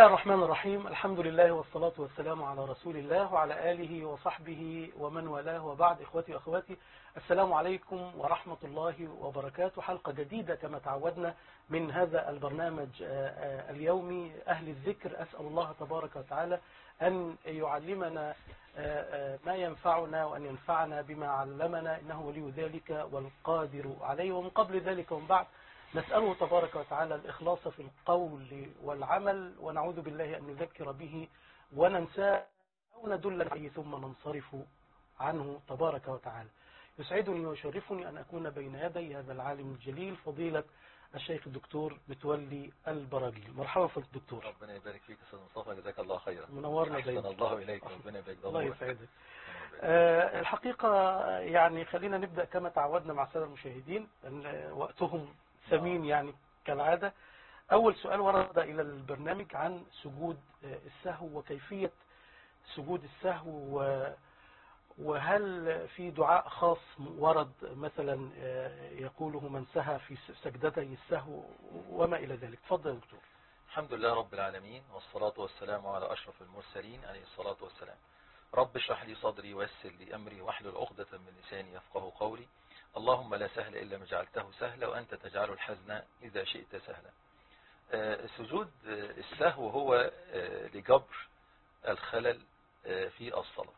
الله الرحمن الرحيم الحمد لله والصلاة والسلام على رسول الله وعلى آله وصحبه ومن والاه وبعد إخوتي وأخواتي السلام عليكم ورحمة الله وبركاته حلقة جديدة كما تعودنا من هذا البرنامج اليومي أهل الذكر أسأل الله تبارك وتعالى أن يعلمنا ما ينفعنا وأن ينفعنا بما علمنا إنه ولي ذلك والقادر عليه ومن قبل ذلك ومن بعد نسأله تبارك وتعالى الإخلاص في القول والعمل ونعوذ بالله أن نذكر به وننساه أو ندل عليه ثم ننصرف عنه تبارك وتعالى يسعدني ويشرفني أن أكون بين يدي هذا العالم الجليل فضيلة الشيخ الدكتور متولي البراجيل مرحبا فيك دكتور ربنا يبارك فيك استاذ مصطفى جزاك الله خيرا منورنا احسن دايما الله اليك ربنا يبارك الله يسعدك آه الحقيقة يعني خلينا نبدأ كما تعودنا مع السادة المشاهدين أن وقتهم ثمين يعني كالعادة أول سؤال ورد إلى البرنامج عن سجود السهو وكيفية سجود السهو وهل في دعاء خاص ورد مثلا يقوله من سهى في سجدتي السهو وما إلى ذلك تفضل يا دكتور الحمد لله رب العالمين والصلاة والسلام على أشرف المرسلين عليه الصلاة والسلام رب اشرح لي صدري ويسر لي أمري واحلل عقدة من لساني يفقه قولي اللهم لا سهل إلا ما جعلته سهلا وأنت تجعل الحزن إذا شئت سهلا سجود السهو هو لجبر الخلل في الصلاة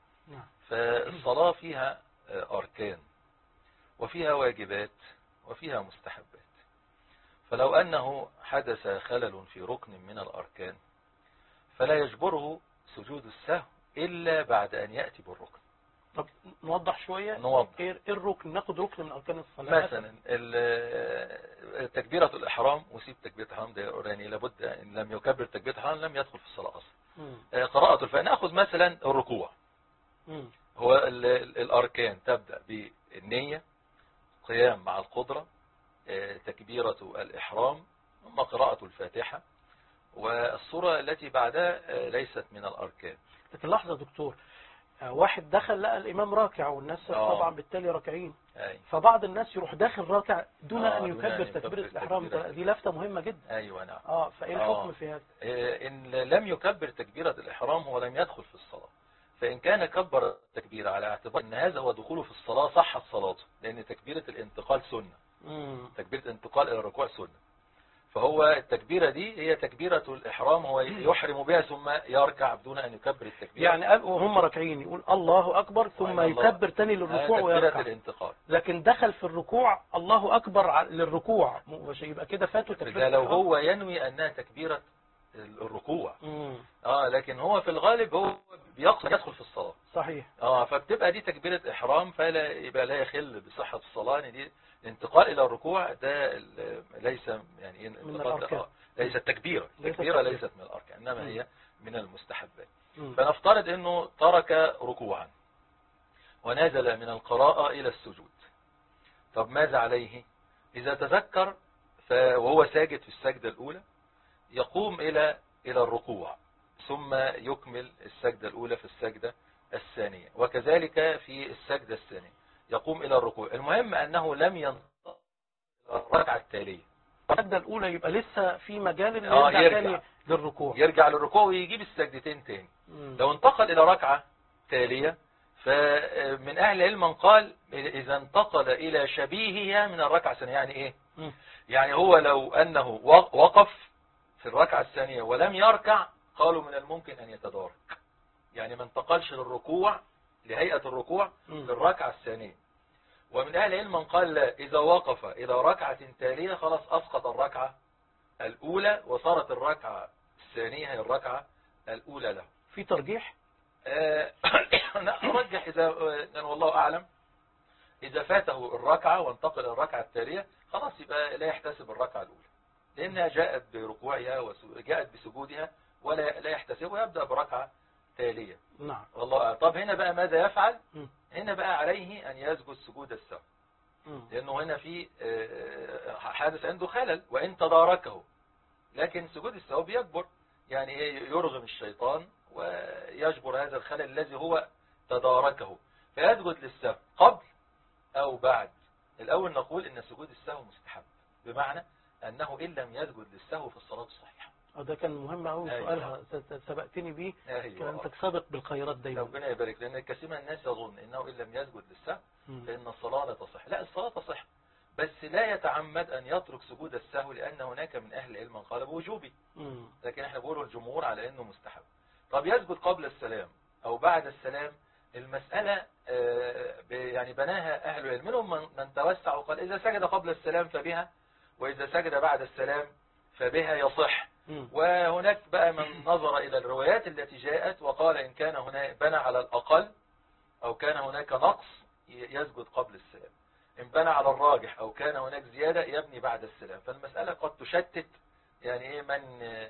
فالصلاة فيها أركان وفيها واجبات وفيها مستحبات فلو أنه حدث خلل في ركن من الأركان فلا يجبره سجود السهو إلا بعد أن يأتي بالركن طب نوضح شوية نوضح ايه الركن ناخد ركن من أركان الصلاة مثلا تكبيرة الإحرام وسيب تكبيرة الإحرام ده يعني لابد إن لم يكبر تكبيرة الإحرام لم يدخل في الصلاة أصلا قراءة الفاتحة ناخذ مثلا الركوع مم. هو الأركان تبدأ بالنية قيام مع القدرة تكبيرة الإحرام ثم قراءة الفاتحة والصورة التي بعدها ليست من الأركان لكن لحظة يا دكتور واحد دخل لقى الإمام راكع والناس آه. طبعا بالتالي راكعين أي. فبعض الناس يروح داخل راكع دون آه، أن دون أن يكبر يكبر تكبيرة الإحرام تكبيرة. دي لفتة مهمة جدا أيوة نعم اه فإيه آه. الحكم في هذا إن لم يكبر تكبيرة الإحرام هو لم يدخل في الصلاة فإن كان كبر التكبير على اعتبار أن هذا هو دخوله في الصلاة صحت صلاته لأن تكبيرة الانتقال سنة مم. تكبيرة الانتقال إلى الركوع سنة فهو التكبيرة دي هي تكبيرة الإحرام هو يحرم بها ثم يركع بدون أن يكبر التكبيرة يعني قال وهم راكعين يقول الله أكبر ثم الله. يكبر تاني هذا للركوع تكبيرة ويركع الانتقال لكن دخل في الركوع الله أكبر ع- للركوع مش يبقى كده فاته تكبيرة ده لو الإحرام. هو ينوي أنها تكبيرة الركوع مم. اه لكن هو في الغالب هو بيقصد يدخل في الصلاة صحيح اه فبتبقى دي تكبيرة احرام فلا يبقى لا يخل بصحة الصلاة يعني دي الانتقال الى الركوع ده ال- ليس يعني ايه الانتقال الأركان. آه، ليست تكبيرة ليست التكبيرة تكبيرة. ليست من الاركان انما مم. هي من المستحبات مم. فنفترض انه ترك ركوعا ونزل من القراءة الى السجود طب ماذا عليه اذا تذكر ف- وهو ساجد في السجدة الاولى يقوم الى الى الركوع ثم يكمل السجدة الاولى في السجدة الثانية وكذلك في السجدة الثانية يقوم الى الركوع المهم انه لم ينتقل إلى الركعة التالية السجدة الأولى يبقى لسه في مجال إنه آه، يرجع يرجع. تاني للركوع يرجع للركوع ويجيب السجدتين تاني مم. لو انتقل إلى ركعة تالية فمن أهل العلم من قال إذا انتقل إلى شبيهها من الركعة الثانية يعني إيه؟ مم. يعني هو لو أنه وق- وقف في الركعة الثانية ولم يركع قالوا من الممكن أن يتدارك يعني ما انتقلش للركوع لهيئة الركوع مم. في الركعة الثانية ومن أهل العلم من قال لا إذا وقف إلى ركعة تالية خلاص أسقط الركعة الأولى وصارت الركعة الثانية هي الركعة الأولى له في ترجيح آه، أنا أرجح إذا يعني والله أعلم إذا فاته الركعة وانتقل إلى الركعة التالية خلاص يبقى لا يحتسب الركعة الأولى لأنها جاءت بركوعها وجاءت بسجودها ولا لا يحتسب ويبدأ بركعة تالية نعم والله أعلم طب هنا بقى ماذا يفعل مم. هنا بقى عليه أن يسجد سجود السهو مم. لأنه هنا في آه، حادث عنده خلل وإن تداركه لكن سجود السهو بيكبر يعني إيه يرغم الشيطان ويجبر هذا الخلل الذي هو تداركه فيسجد للسهو قبل أو بعد الأول نقول إن سجود السهو مستحب بمعنى أنه إن لم يسجد للسهو في الصلاة الصحيحة اه ده كان مهم قوي أيوة. سؤالها س- سبقتني بيه كان ايوه انت سابق بالخيرات دايما ربنا يبارك لان كثير من الناس يظن انه ان لم يسجد للسهو مم. فان الصلاه لا تصح لا الصلاه تصح بس لا يتعمد ان يترك سجود السهو لان هناك من اهل العلم من قال بوجوبه مم. لكن احنا بنقول الجمهور على انه مستحب طب يسجد قبل السلام او بعد السلام المسألة آه، ب- يعني بناها اهل العلم منهم من- من توسع وقال اذا سجد قبل السلام فبها واذا سجد بعد السلام فبها يصح مم. وهناك بقى من نظر إلى الروايات التي جاءت وقال إن كان هناك بنى على الأقل أو كان هناك نقص ي- يسجد قبل السلام إن بنى على الراجح أو كان هناك زيادة يبني بعد السلام فالمسألة قد تشتت يعني إيه من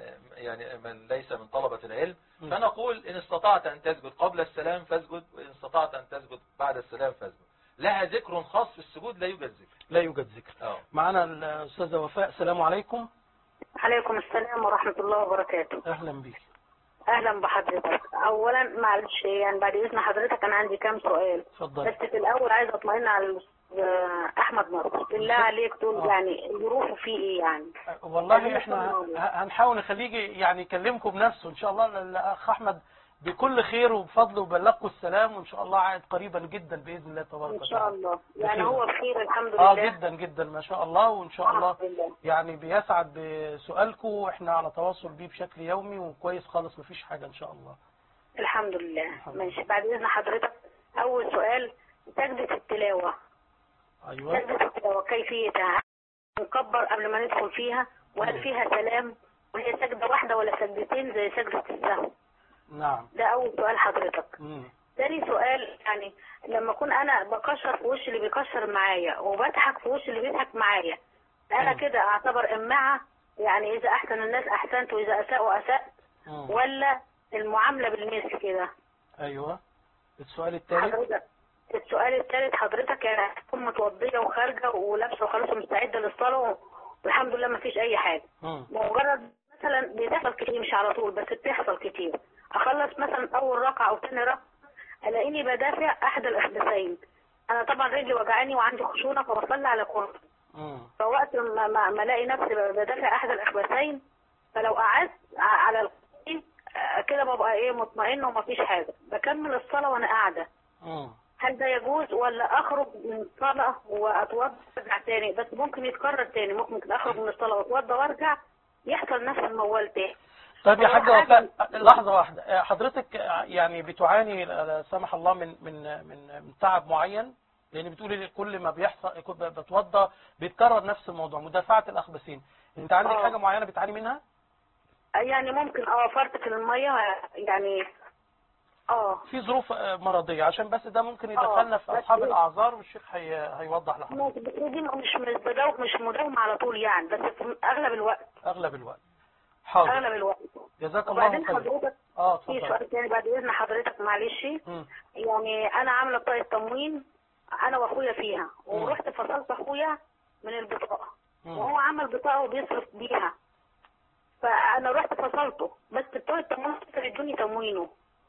يعني من ليس من طلبة العلم مم. فنقول إن استطعت أن تسجد قبل السلام فاسجد وإن استطعت أن تسجد بعد السلام فاسجد لها ذكر خاص في السجود لا يوجد ذكر لا يوجد ذكر اه معنا الأستاذة وفاء السلام عليكم عليكم السلام ورحمة الله وبركاته أهلا بك أهلا بحضرتك أولا معلش يعني بعد إذن حضرتك أنا عندي كام سؤال بس اتفضل في الأول عايزة أطمئن على الأستاذ أحمد نصر بالله عليك آه. تقول يعني ظروفه فيه إيه يعني والله احنا ه- هنحاول نخليه يجي يعني يكلمكم بنفسه ان شاء الله الاخ احمد بكل خير وبفضل وبلغكم السلام وان شاء الله عائد قريبا جدا باذن الله تبارك إن شاء وتعالى الله يعني بخير. هو بخير الحمد اه لله جدا جدا ما شاء الله وان شاء الله الحمد لله يعني بيسعد بسؤالكم واحنا على تواصل بيه بشكل يومي وكويس خالص مفيش حاجه ان شاء الله الحمد لله الحمد لله. ماشي بعد إذن حضرتك أول سؤال سجدة التلاوة ايوه سجدة التلاوة كيفيتها نكبر قبل ما ندخل فيها وهل فيها سلام وهي سجدة واحدة ولا سجدتين زي سجدة السهو نعم ده أول سؤال حضرتك مم. تاني سؤال يعني لما أكون أنا بكشر في وش اللي بيكشر معايا وبضحك في وش اللي بيضحك معايا أنا مم. كده أعتبر إمعة يعني إذا أحسن الناس أحسنت وإذا أساءوا أسأت مم. ولا المعاملة بالمثل كده ايوه السؤال الثالث حضرتك السؤال الثالث حضرتك يعني تكون متوضية وخارجة ولابسة وخلاص ومستعدة للصلاة والحمد لله ما فيش أي حاجة مم. مجرد مثلا بتحصل كتير مش على طول بس بتحصل كتير اخلص مثلا اول ركعه او تاني ركعه الاقيني بدافع احد الاحداثين انا طبعا رجلي وجعاني وعندي خشونه فبصلي على كرسي مم. فوقت ما, ما, ما الاقي نفسي بدافع احد الاحداثين فلو قعدت ع- على الكرسي آه، كده ببقى ايه مطمئنه ومفيش حاجه بكمل الصلاه وانا قاعده مم. هل ده يجوز ولا اخرج من الصلاه واتوضا وارجع تاني بس ممكن يتكرر تاني ممكن اخرج من الصلاه واتوضا وارجع يحصل نفس الموال تاني طيب يا هو حاجة حاجة- وفاء لحظة واحدة حضرتك يعني بتعاني لا سمح الله من من من من تعب معين لأن بتقولي كل ما بيحصل كل ما بتوضى بيتكرر نفس الموضوع مدافعة الأخبثين أنت عندك آه. حاجة معينة بتعاني منها؟ يعني ممكن اه فرط في المية يعني اه في ظروف آه، مرضية عشان بس ده ممكن يدخلنا في بس أصحاب إيه؟ الأعذار والشيخ هي هيوضح لحضرتك ممكن بس دي مش مش بدو مش مداومة على طول يعني بس في اغلب الوقت أغلب الوقت حاضر اغلب الوقت جزاك الله وبعدين خير حضرتك اه في اتفضل سؤال تاني بعد اذن حضرتك معلش مم. يعني انا عامله بطاقه تموين انا واخويا فيها ورحت فصلت اخويا من البطاقه مم. وهو عمل بطاقه وبيصرف بيها فانا رحت فصلته بس بطاقه التموين ادوني تموينه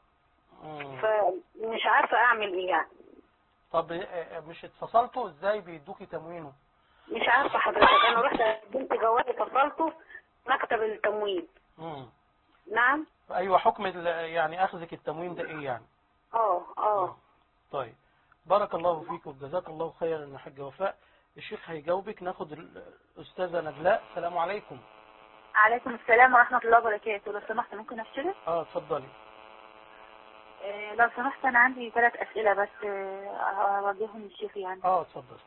مم. فمش عارفه اعمل ايه يعني طب آه، مش اتفصلتوا ازاي بيدوكي تموينه؟ مش عارفه حضرتك انا رحت قدمت جوازي فصلته مكتب التموين مم. نعم ايوه حكم ال- يعني اخذك التموين ده ايه يعني اه اه طيب بارك الله فيك وجزاك الله خيرا يا حاجه وفاء الشيخ هيجاوبك ناخد الاستاذه نجلاء السلام عليكم عليكم السلام ورحمة الله وبركاته لو سمحت ممكن أشترك اه اتفضلي آه، لو سمحت أنا عندي ثلاث أسئلة بس آه، أوجههم للشيخ يعني اه اتفضل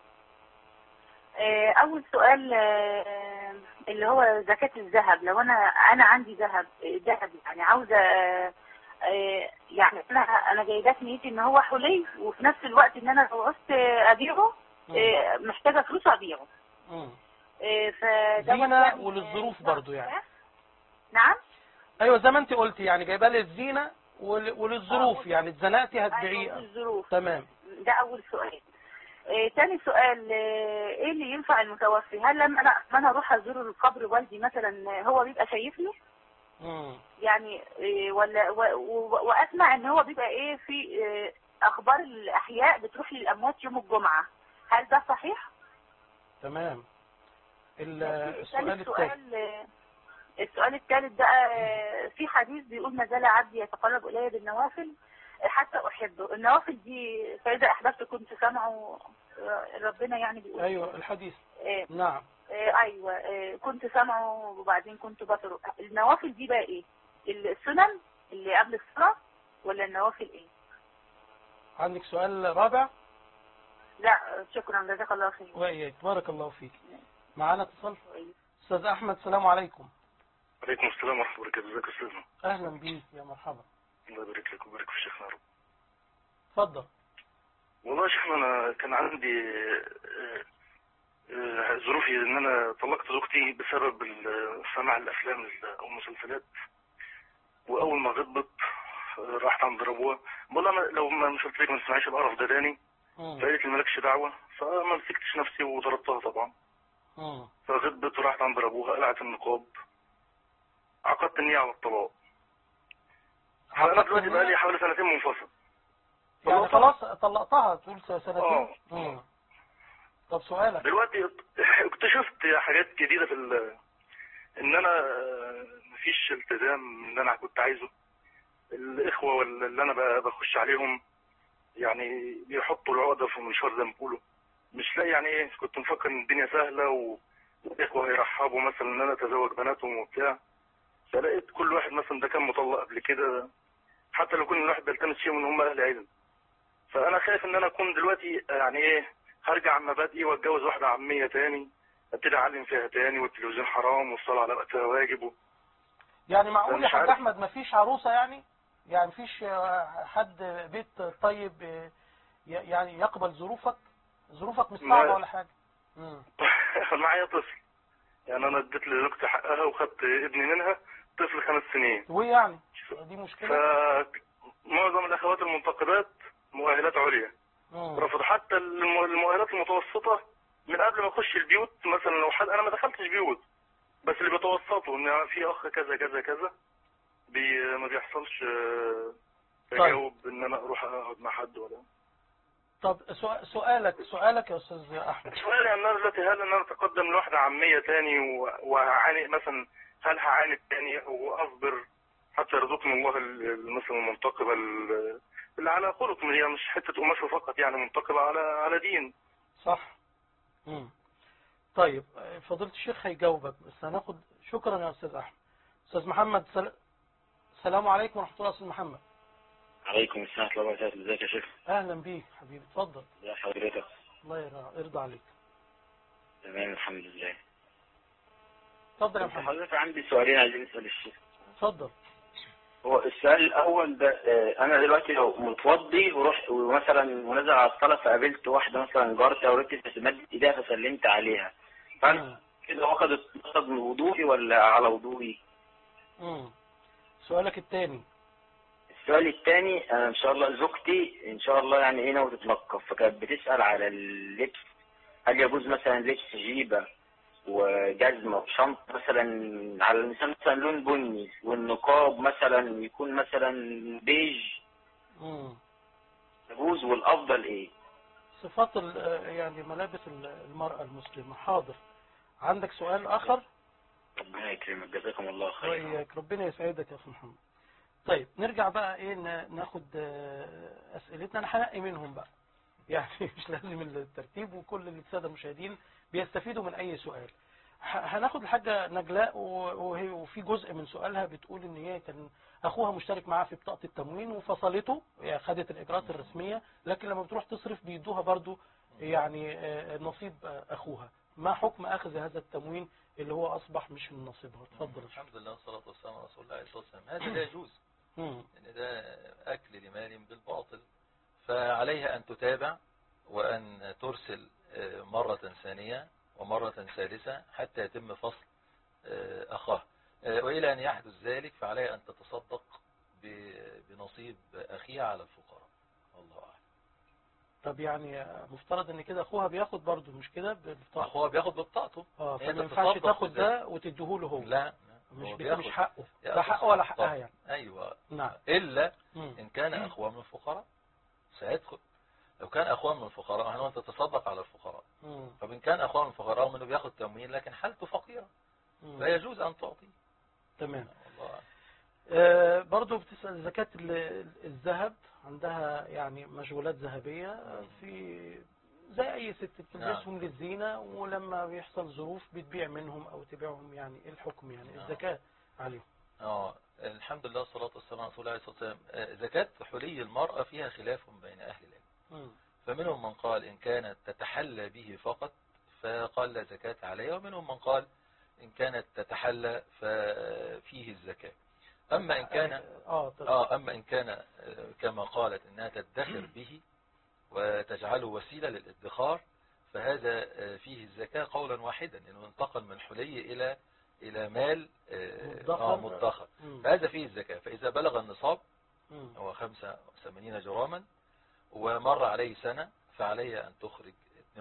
آه، أول سؤال آه، اللي هو زكاة الذهب لو أنا أنا عندي ذهب آه، ذهب يعني عاوزة آه، آه، يعني أنا أنا جايباه في نيتي إن هو حلي وفي نفس الوقت إن أنا لو عوزت أبيعه آه، محتاجة فلوس أبيعه مم. آه، فده زينة يعني- وللظروف برضو يعني. نعم ايوه زي ما انت قلتي يعني جايباه للزينه ول- وللظروف آه. يعني اتزنقتي أيوة هتبيعيه الظروف تمام ده أول سؤال آه، تاني سؤال آه، ايه اللي ينفع المتوفي هل لما انا لما انا اروح ازور القبر والدي مثلا آه، هو بيبقى شايفني مم. يعني آه، ولا و- و- واسمع ان هو بيبقى ايه في آه، اخبار الاحياء بتروح للاموات يوم الجمعه هل ده صحيح تمام ال- ثالث السؤال الثاني سؤال آه، السؤال الثالث بقى آه، في حديث بيقول ما زال عبدي يتقرب الي بالنوافل آه، حتى احبه النوافل دي فاذا احببت كنت سامعه آه، ربنا يعني بيقول ايوه الحديث آه، نعم آه، ايوه آه، كنت سامعه وبعدين كنت بطره النوافل دي بقى ايه السنن اللي قبل الصلاه ولا النوافل ايه عندك سؤال رابع لا شكرا جزاك الله خير واياك بارك الله فيك معانا اتصال كويس. استاذ احمد السلام عليكم عليكم السلام ورحمة الله وبركاته ازيك يا استاذنا اهلا بيك يا مرحبا الله يبارك لك ويبارك في شيخنا يا رب اتفضل والله يا شيخنا انا كان عندي آه، آه، ظروفي ان انا طلقت زوجتي بسبب ال- سماع الافلام او المسلسلات واول ما غضبت آه، راحت عند ابوها بقول لها أنا لو ما مش قلت لك ما تسمعيش القرف ده تاني مم. فقالت لي مالكش دعوه فما مسكتش نفسي وضربتها طبعا مم. فغضبت وراحت عند ابوها قلعت النقاب عقدت النية على الطلاق فانا عقدت دلوقتي النية؟ بقى لي حوالي سنتين منفصل يعني طلقتها. خلاص طلقتها تقول سنتين آه. مم. طب سؤالك دلوقتي اكتشفت حاجات جديدة في ال ان انا آه، مفيش التزام اللي انا كنت عايزه الاخوة وال- اللي انا ب- بخش عليهم يعني بيحطوا العقدة في المنشار زي ما بيقولوا مش لاقي يعني ايه كنت مفكر ان الدنيا سهلة و- والاخوة هيرحبوا مثلا ان انا اتزوج بناتهم وبتاع فلقيت كل واحد مثلا ده كان مطلق قبل كده حتى لو كل واحد بيلتمس فيهم ان هم اهل علم فانا خايف ان انا اكون دلوقتي يعني ايه هرجع عن مبادئي واتجوز واحدة عامية تاني ابتدي اعلم فيها تاني والتلفزيون حرام والصلاة على وقتها واجب و- يعني معقول أنا يا مش حاج عارف. احمد مفيش عروسه يعني يعني مفيش آه، حد بيت طيب آه، ي- يعني يقبل ظروفك ظروفك مش صعبه ما- ولا حاجه مم. معايا طفل يعني انا اديت لزوجتي حقها وخدت ابني منها طفل خمس سنين وايه يعني دي مشكله فمعظم الاخوات المنتقبات مؤهلات عليا مم. رفض حتى الم- المؤهلات المتوسطة من قبل ما اخش البيوت مثلا لو حد انا ما دخلتش بيوت بس اللي بيتوسطوا ان في اخ كذا كذا كذا بي ما بيحصلش آه، طيب. تجاوب ان انا اروح اقعد مع حد ولا طب سؤ- سؤالك سؤالك يا استاذ احمد سؤالي ان انا دلوقتي هل ان انا اتقدم لواحدة عامية تاني و- وهعاني مثلا هل هعاني تاني او اصبر حتى يرزقني الله ال- ال- مثلا المنتقبة ال- اللي على خلق هي مش حتة قماش فقط يعني منتقبة على على دين صح مم. طيب آه، فضيله الشيخ هيجاوبك بس هناخد شكرا يا استاذ احمد استاذ محمد سل... السلام عليكم ورحمه الله استاذ محمد عليكم السلام ورحمة الله وبركاته ازيك يا شيخ اهلا بيك حبيبي اتفضل ازي حضرتك الله يرضى- يرضى عليك تمام الحمد لله اتفضل يا محمد حضرتك عندي سؤالين عايزين نسأل الشيخ اتفضل هو السؤال الأول ده آه، أنا دلوقتي لو متوضي ورحت ومثلا ونزل على الصلاة فقابلت واحدة مثلا جارتي أو ركبت في مادة إيديها فسلمت عليها فأنا مم. كده واخد واخد من وضوئي ولا على وضوئي؟ مم. سؤالك الثاني السؤال الثاني أنا إن شاء الله زوجتي إن شاء الله يعني إيه ناوية تتنقب فكانت بتسأل على اللبس هل يجوز مثلا لبس جيبة وجزمة وشنطة مثلا على الإنسان مثلا لون بني والنقاب مثلا يكون مثلا بيج مم. يجوز والأفضل إيه؟ صفات ال- آه، يعني ملابس ال- المرأة المسلمة حاضر عندك سؤال آخر ربنا يكرمك جزاكم الله خير وإياك ربنا يسعدك يا أخي محمد طيب نرجع بقى إيه ن- ناخد آه، أسئلتنا أنا هنقي منهم بقى يعني مش لازم الترتيب وكل السادة المشاهدين بيستفيدوا من أي سؤال ه- هناخد الحاجة نجلاء و- وهي وفي جزء من سؤالها بتقول إن هي كان أخوها مشترك معاها في بطاقة التموين وفصلته يعني خدت الإجراءات الرسمية لكن لما بتروح تصرف بيدوها برضو يعني آه، نصيب آه، أخوها ما حكم أخذ هذا التموين اللي هو أصبح مش من نصيبها اتفضل يا شيخ. الحمد لله والصلاة والسلام على رسول الله عليه الصلاة والسلام هذا لا يجوز مم. لأن ده أكل لمال بالباطل فعليها أن تتابع وأن ترسل آه، مرة ثانية ومرة ثالثة حتى يتم فصل آه، أخاه آه، وإلى أن يحدث ذلك فعليها أن تتصدق ب- بنصيب أخيها على الفقراء والله أعلم طب يعني مفترض ان كده اخوها بياخد برضه مش كده بالبطاقه أخوها بياخد بطاقته اه هي فما ينفعش تتصدق تاخد بذلك. ده وتديه له هو لا لا، مش هو ده مش بياخد- حقه يأخذ ده حقه ولا حقه. حقها يعني أيوة نعم إلا مم. إن كان أخوها من الفقراء سيدخل لو كان أخوها من الفقراء هو أنت تتصدق على الفقراء مم. فإن كان أخوها من الفقراء منه بياخد تموين لكن حالته فقيرة مم. لا يجوز أن تعطي آه، برضو بتسأل زكاة ال- الذهب عندها يعني مشغولات ذهبية في زي أي ست بتلبسهم للزينة ولما بيحصل ظروف بتبيع منهم أو تبيعهم يعني إيه الحكم يعني نعم. الزكاة عليهم اه الحمد لله والصلاة والسلام على رسول الله صلى الله عليه وسلم آه، زكاة حلي المرأة فيها خلاف بين أهل العلم مم. فمنهم من قال إن كانت تتحلى به فقط فقال لا زكاة عليها ومنهم من قال إن كانت تتحلى ففيه الزكاة أما إن كان اه طب آه أما إن كان آه، كما قالت إنها تدخر به وتجعله وسيلة للادخار فهذا آه، فيه الزكاة قولا واحدا لأنه انتقل من حلي إلى إلى مال آه، مدخر. آه، مدخر مم. فهذا فيه الزكاة فإذا بلغ النصاب مم. هو 85 جراما ومر عليه سنة فعليه أن تخرج 2.5%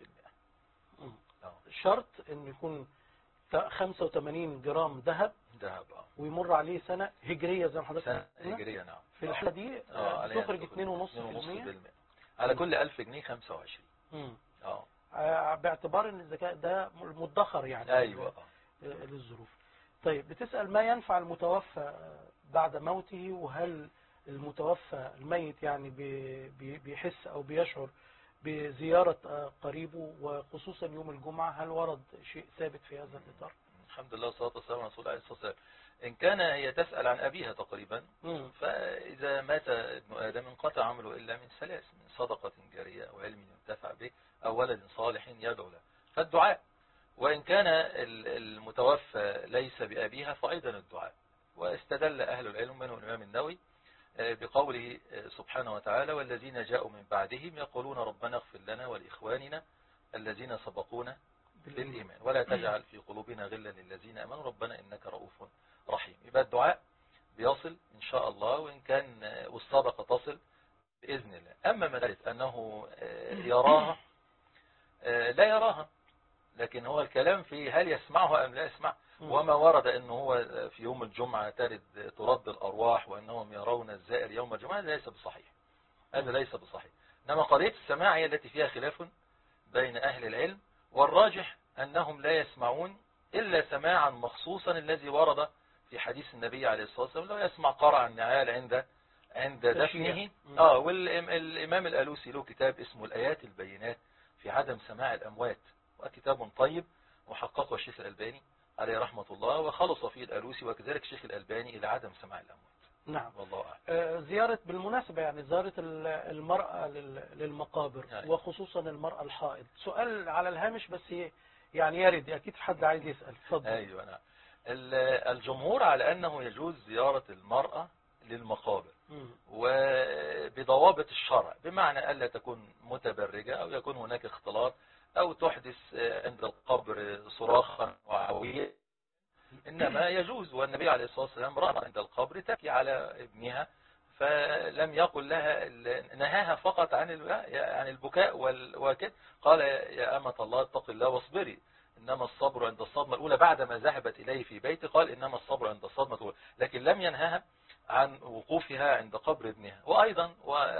مم. آه، شرط إن يكون تا- 85 جرام ذهب ذهب آه. ويمر عليه سنة هجرية زي ما حضرتك سنة قلنا. هجرية نعم في الحالة دي آه، آه، عليها أن تخرج تخرج 2.5% 2.5% على كل 1000 جنيه 25 مم. اه آه، باعتبار ان الذكاء ده مدخر يعني ايوه آه. آه، للظروف طيب بتسأل ما ينفع المتوفى آه، بعد موته وهل المتوفى الميت يعني بي- بي- بيحس او بيشعر بزيارة آه، قريبه وخصوصا يوم الجمعة هل ورد شيء ثابت في هذا الإطار؟ الحمد لله والصلاة والسلام على رسول الله عليه الصلاة والسلام إن كان هي تسأل عن أبيها تقريبا مم. فإذا مات ابن آدم انقطع عمله إلا من ثلاث من صدقة جارية أو علم ينتفع به أو ولد صالح يدعو له فالدعاء وإن كان ال- المتوفى ليس بأبيها فأيضا الدعاء واستدل أهل العلم منهم الإمام النووي آه، بقوله آه، سبحانه وتعالى والذين جاءوا من بعدهم يقولون ربنا اغفر لنا ولإخواننا الذين سبقونا بالإيمان ولا تجعل في قلوبنا غلا للذين أمنوا ربنا إنك رؤوف رحيم يبقى الدعاء بيصل إن شاء الله وإن كان آه، والصدقة تصل بإذن الله أما مسألة أنه آه، يراها آه، لا يراها لكن هو الكلام في هل يسمعها أم لا يسمع مم. وما ورد أنه هو في يوم الجمعة ترد ترد الأرواح وأنهم يرون الزائر يوم الجمعة هذا ليس بصحيح هذا ليس بصحيح إنما قضية السماع هي التي فيها خلاف بين أهل العلم والراجح أنهم لا يسمعون إلا سماعا مخصوصا الذي ورد في حديث النبي عليه الصلاة والسلام لو يسمع قرع النعال عند عند تشييع. دفنه مم. اه والإمام الألوسي له كتاب اسمه الآيات البينات في عدم سماع الأموات وكتاب طيب وحققه الشيخ الألباني عليه رحمة الله وخلص فيه الألوسي وكذلك الشيخ الألباني إلى عدم سماع الأموات نعم والله أعلم آه، زيارة بالمناسبة يعني زيارة ال- المرأة لل- للمقابر يعني. وخصوصا المرأة الحائض سؤال على الهامش بس يعني يرد أكيد حد عايز يسأل اتفضل أيوة نعم ال- الجمهور على أنه يجوز زيارة المرأة للمقابر مم. وبضوابط الشرع بمعنى ألا تكون متبرجة أو يكون هناك اختلاط أو تحدث عند القبر صراخا وعوية إنما يجوز والنبي عليه الصلاة والسلام رأى عند القبر تبكي على ابنها فلم يقل لها نهاها فقط عن ال- عن البكاء وال- وكده قال يا أمة الله اتق الله واصبري إنما الصبر عند الصدمة الأولى بعدما ذهبت إليه في بيته قال إنما الصبر عند الصدمة الأولى لكن لم ينهها عن وقوفها عند قبر ابنها وأيضا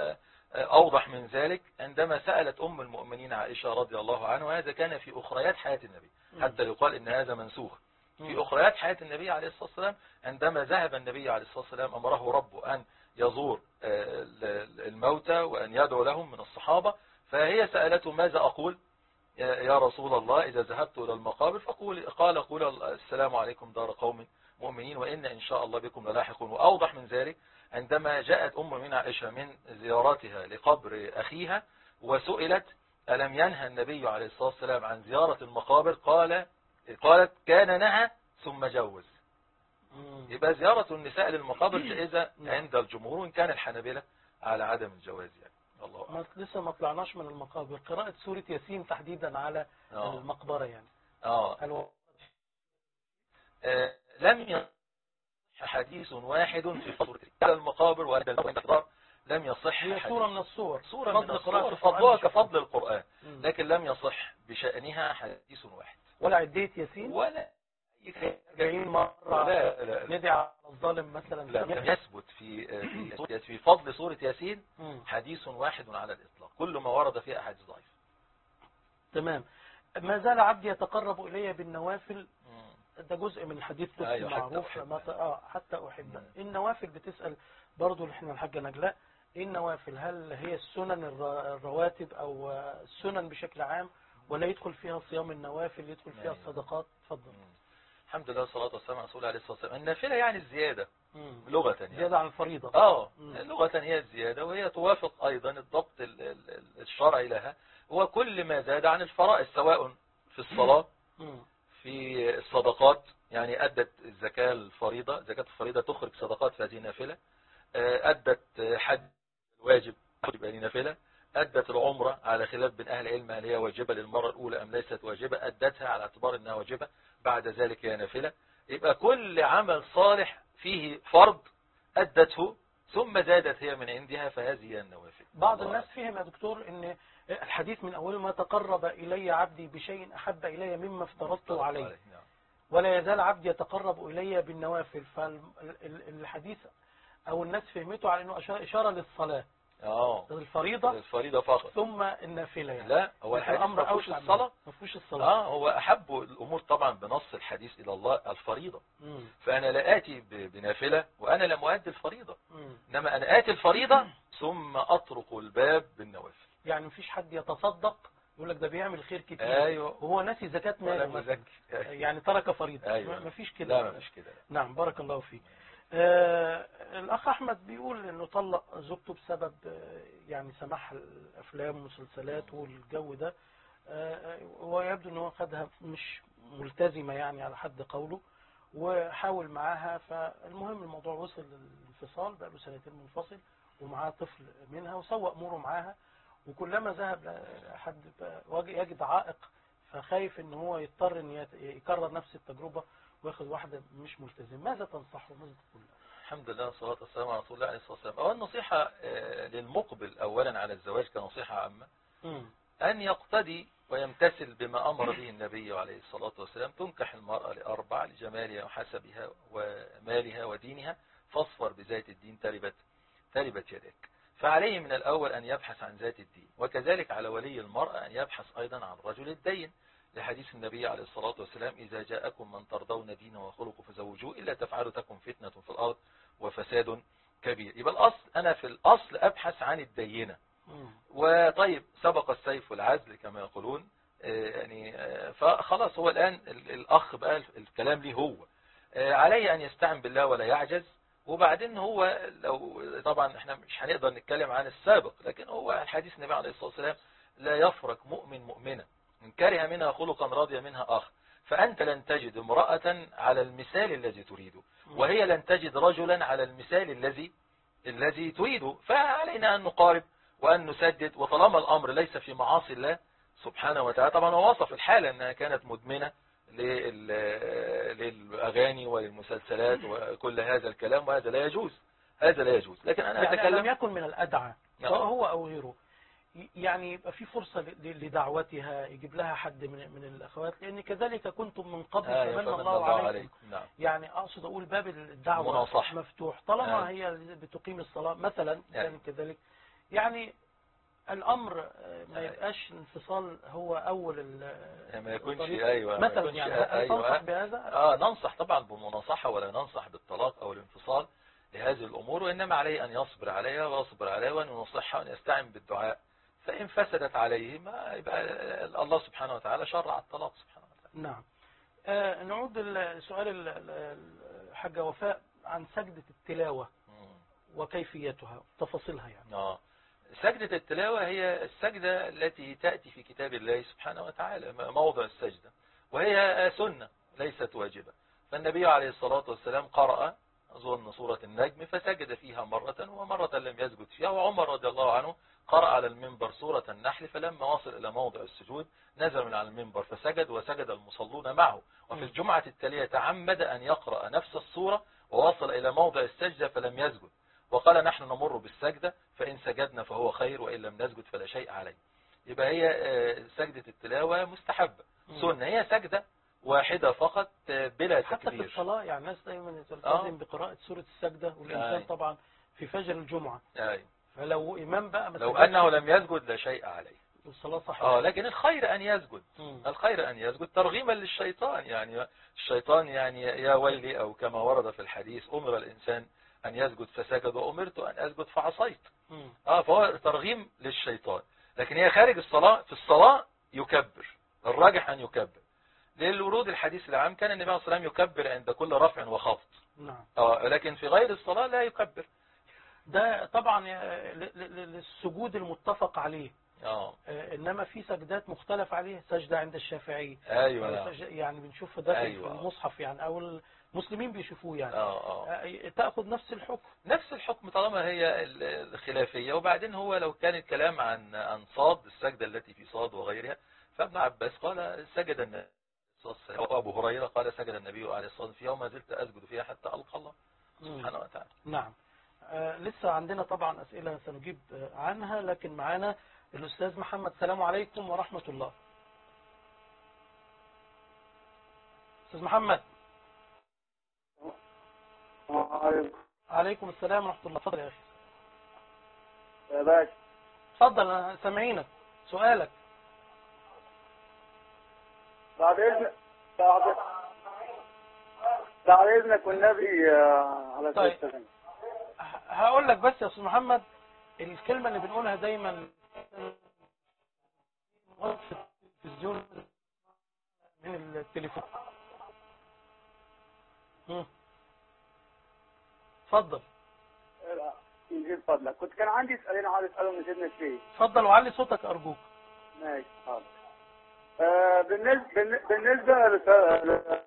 وأوضح من ذلك عندما سألت أم المؤمنين عائشة رضي الله عنها وهذا كان في أخريات حياة النبي حتى يقال إن هذا منسوخ في مم. أخريات حياة النبي عليه الصلاة والسلام عندما ذهب النبي عليه الصلاة والسلام أمره ربه أن يزور آه، ال- الموتى وأن يدعو لهم من الصحابة فهي سألته ماذا أقول يا يا رسول الله إذا ذهبت إلى المقابر فقول قال قول السلام عليكم دار قوم مؤمنين وإن إن شاء الله بكم للاحقون وأوضح من ذلك عندما جاءت أم من عائشة من زيارتها لقبر أخيها وسئلت ألم ينهى النبي عليه الصلاة والسلام عن زيارة المقابر قال قالت كان نهى ثم جوز مم. يبقى زيارة النساء للمقابر جائزة نعم. عند الجمهور وإن كان الحنابلة على عدم الجواز يعني الله أعلم. ما لسه ما طلعناش من المقابر قراءة سورة ياسين تحديدا على آه. المقبرة يعني آه. هل آه، لم يصح حديث واحد في فضل على المقابر وعند الانتظار لم يصح هي حديث. سورة من الصور سورة فضل من قراءة الصور القرآن فضلها بشكل- كفضل القرآن مم. لكن لم يصح بشأنها حديث واحد ولا عدية ياسين ولا أي شيء. جايين مرة لا لا لا ندعي على الظالم مثلا لا لم يثبت في في سورة- في فضل سورة ياسين مم. حديث واحد على الإطلاق كل ما ورد فيه أحاديث ضعيفة تمام ما زال عبدي يتقرب إلي بالنوافل مم. ده جزء من حديث قدسي أيوة، حتى معروف أحب. ما ت- اه حتى احب مم. النوافل بتسال برضو اللي احنا الحاجه نجلاء ايه النوافل هل هي السنن الر- الرواتب او آه، السنن بشكل عام ولا يدخل فيها صيام النوافل يدخل فيها أيوة. الصدقات اتفضل مم. الحمد لله والصلاة والسلام على رسول الله عليه الصلاة والسلام النافلة يعني الزيادة مم. لغة يعني زياده عن الفريضه اه مم. لغة هي الزيادة وهي توافق أيضا الضبط ال- ال- ال- الشرعي لها هو كل ما زاد عن الفرائض سواء في الصلاة مم. في الصدقات يعني أدت الزكاة الفريضة زكاة الفريضة تخرج صدقات في هذه النافلة آه، أدت حج الواجب يبقى دي نافلة أدت العمرة على خلاف بين أهل العلم هل هي واجبة للمرة الأولى أم ليست واجبة أدتها على اعتبار أنها واجبة بعد ذلك هي نافلة يبقى كل عمل صالح فيه فرض أدته ثم زادت هي من عندها فهذه هي النوافل بعض الله الناس فهم يا دكتور ان الحديث من اوله ما تقرب الي عبدي بشيء احب الي مما افترضته عليه نعم. ولا يزال عبدي يتقرب إلي بالنوافل فالحديث أو الناس فهمته على أنه أشار- إشارة للصلاة اه الفريضة الفريضة فقط ثم النافلة يعني لا هو لكن الحديث ما فيهوش أوسع من الصلاة ده. ما فيهوش الصلاة اه هو احب الامور طبعا بنص الحديث الى الله الفريضة مم. فانا لا اتي ب- بنافلة وانا لم اؤدي الفريضة مم. انما انا اتي الفريضة ثم اطرق الباب بالنوافل يعني مفيش حد يتصدق يقول لك ده بيعمل خير كتير ايوه وهو ناسي زكاة ولا ماله مثلا مزكي يعني ترك فريضة أيوة. ما- مفيش كده لا ما فيش كده نعم بارك الله فيك آه الأخ أحمد بيقول إنه طلق زوجته بسبب آه يعني سماح الأفلام والمسلسلات والجو ده آه ويبدو إن هو خدها مش ملتزمة يعني على حد قوله وحاول معاها فالمهم الموضوع وصل للانفصال بقى له سنتين منفصل ومعاه طفل منها وسوى أموره معاها وكلما ذهب لحد بقى يجد عائق فخايف إن هو يضطر إن يت- يكرر نفس التجربة وياخد واحدة مش ملتزم ماذا تنصحه ماذا تقول له؟ الحمد لله والصلاة والسلام على رسول الله عليه الصلاة والسلام أول نصيحة آه، للمقبل أولا على الزواج كنصيحة عامة مم. أن يقتدي ويمتثل بما أمر به النبي عليه الصلاة والسلام تنكح المرأة لأربع لجمالها وحسبها ومالها ودينها فاصفر بذات الدين تربت تربت يدك فعليه من الأول أن يبحث عن ذات الدين وكذلك على ولي المرأة أن يبحث أيضا عن رجل الدين لحديث النبي عليه الصلاة والسلام إذا جاءكم من ترضون دينه وخلقه فزوجوه إلا تفعلوا تكن فتنة في الأرض وفساد كبير يبقى الأصل أنا في الأصل أبحث عن الدينة مم. وطيب سبق السيف والعزل كما يقولون آه، يعني آه، فخلاص هو الآن ال- الأخ بقى ال- الكلام ليه هو آه، عليه أن يستعن بالله ولا يعجز وبعدين هو لو طبعا احنا مش هنقدر نتكلم عن السابق لكن هو الحديث النبي عليه الصلاة والسلام لا يفرق مؤمن مؤمنة إن كره منها خلقا راضي منها آخر فأنت لن تجد امرأة على المثال الذي تريده وهي لن تجد رجلا على المثال الذي الذي تريده فعلينا أن نقارب وأن نسدد وطالما الأمر ليس في معاصي الله سبحانه وتعالى طبعا هو وصف الحالة أنها كانت مدمنة لل- للأغاني والمسلسلات وكل هذا الكلام وهذا لا يجوز هذا لا يجوز لكن أنا يعني لم أتكلم يكن من الأدعى نعم. سواء هو أو غيره ي- يعني يبقى في فرصة ل- ل- لدعوتها يجيب لها حد من من الأخوات لأن كذلك كنتم من قبل آية فمن فمن الله عليكم نعم يعني أقصد أقول باب الدعوة مناصحة. مفتوح طالما آه. هي بتقيم الصلاة مثلا آه. كان كذلك يعني الأمر آه، ما آه. يبقاش انفصال هو أول ال- ما يكونش الطريق. أيوة ما مثلا يكونش يعني هل أيوة تنصح بهذا؟ آه ننصح طبعا بالمناصحة ولا ننصح بالطلاق أو الانفصال لهذه الأمور وإنما عليه أن يصبر عليها ويصبر عليها وأن ينصحها وأن يستعن بالدعاء فإن فسدت عليه ما يبقى الله سبحانه وتعالى شرع الطلاق سبحانه وتعالى نعم آه نعود لسؤال ال- ال- الحاجة وفاء عن سجدة التلاوة مم. وكيفيتها تفاصيلها يعني آه. سجدة التلاوة هي السجدة التي تأتي في كتاب الله سبحانه وتعالى موضع السجدة وهي سنة ليست واجبة فالنبي عليه الصلاة والسلام قرأ أظن سورة النجم فسجد فيها مرة ومرة لم يسجد فيها وعمر رضي الله عنه قرأ على المنبر سورة النحل فلما وصل إلى موضع السجود نزل من على المنبر فسجد وسجد المصلون معه وفي م. الجمعة التالية تعمد أن يقرأ نفس السورة ووصل إلى موضع السجدة فلم يسجد وقال نحن نمر بالسجدة فإن سجدنا فهو خير وإن لم نسجد فلا شيء عليه يبقى هي آه، سجدة التلاوة مستحبة م. سنة هي سجدة واحدة فقط آه، بلا حتى في تكبير الصلاة يعني الناس دايما آه. تلتزم بقراءة سورة السجدة والإنسان أي. طبعا في فجر الجمعة أي. فلو إمام بقى ما لو سجدش- أنه لم يسجد لا شيء عليه الصلاة صحيحة اه لكن الخير ان يسجد مم. الخير أن يسجد ترغيما للشيطان يعني الشيطان يعني يا ويلي أو كما ورد في الحديث أمر الإنسان أن يسجد فسجد وأمرت أن أسجد فعصيت مم. آه فهو ترغيم للشيطان لكن هي خارج الصلاة في الصلاة يكبر الراجح أن يكبر للورود الحديث العام كان النبي عليه الصلاة والسلام يكبر عند كل رفع وخفض نعم آه لكن في غير الصلاة لا يكبر ده طبعا ل- ل- ل- للسجود المتفق عليه آه آه، إنما في سجدات مختلف عليها سجدة عند الشافعي أيوة نعم. سج- يعني بنشوف ده في أيوة. المصحف يعني أو المسلمين بيشوفوه يعني آه آه آه، تأخذ نفس الحكم نفس الحكم طالما هي ال- الخلافية وبعدين هو لو كان الكلام عن عن صاد السجدة التي في صاد وغيرها فابن عباس قال سجد النبي صلى الله عليه وسلم وابو هريرة قال سجد النبي عليه الصلاة والسلام في يوم ما زلت أسجد فيها حتى ألقى الله سبحانه وتعالى نعم آه، لسه عندنا طبعا أسئلة سنجيب آه، عنها لكن معانا الأستاذ محمد السلام عليكم ورحمة الله أستاذ محمد عليكم السلام ورحمة الله اتفضل يا أخي يا باشا اتفضل أنا سامعينك سؤالك بعد اذنك بعد بعد اذنك والنبي آه، على طيب. السلام ه- هقول لك بس يا أستاذ محمد الكلمة اللي بنقولها دايما في التلفزيون من التليفون مم. اتفضل يزيد فضلك كنت كان عندي سؤالين عايز اسالهم من سيدنا الشيخ اتفضل وعلي صوتك أرجوك ماشي حاضر آه، بالنسبه بالن- بالنسبه لس- ل-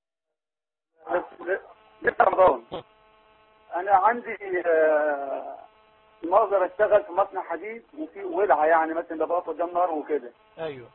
ل- ل- رمضان انا عندي آه، مقدر اشتغل في مصنع حديد وفي ولعه يعني مثلا بقف قدام نار وكده أيوه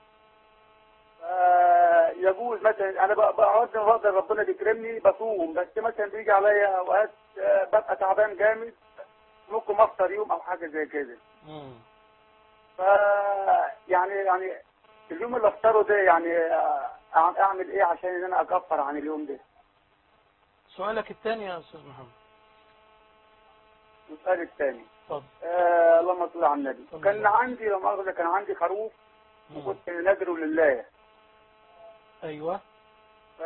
آه، يجوز مثلا انا بق- بقعد ما بقدر ربنا بيكرمني بصوم بس مثلا بيجي عليا اوقات آه، ببقى تعبان جامد ممكن افطر يوم او حاجه زي كده مم. ف يعني يعني اليوم اللي افطره ده يعني آه، اعمل ايه عشان ان انا اكفر عن اليوم ده سؤالك الثاني يا أستاذ محمد السؤال الثاني اتفضل آه اللهم صل على النبي صلى كان الله عليه عندي لو مؤاخذة كان عندي خروف مم. وكنت نادره لله أيوه ف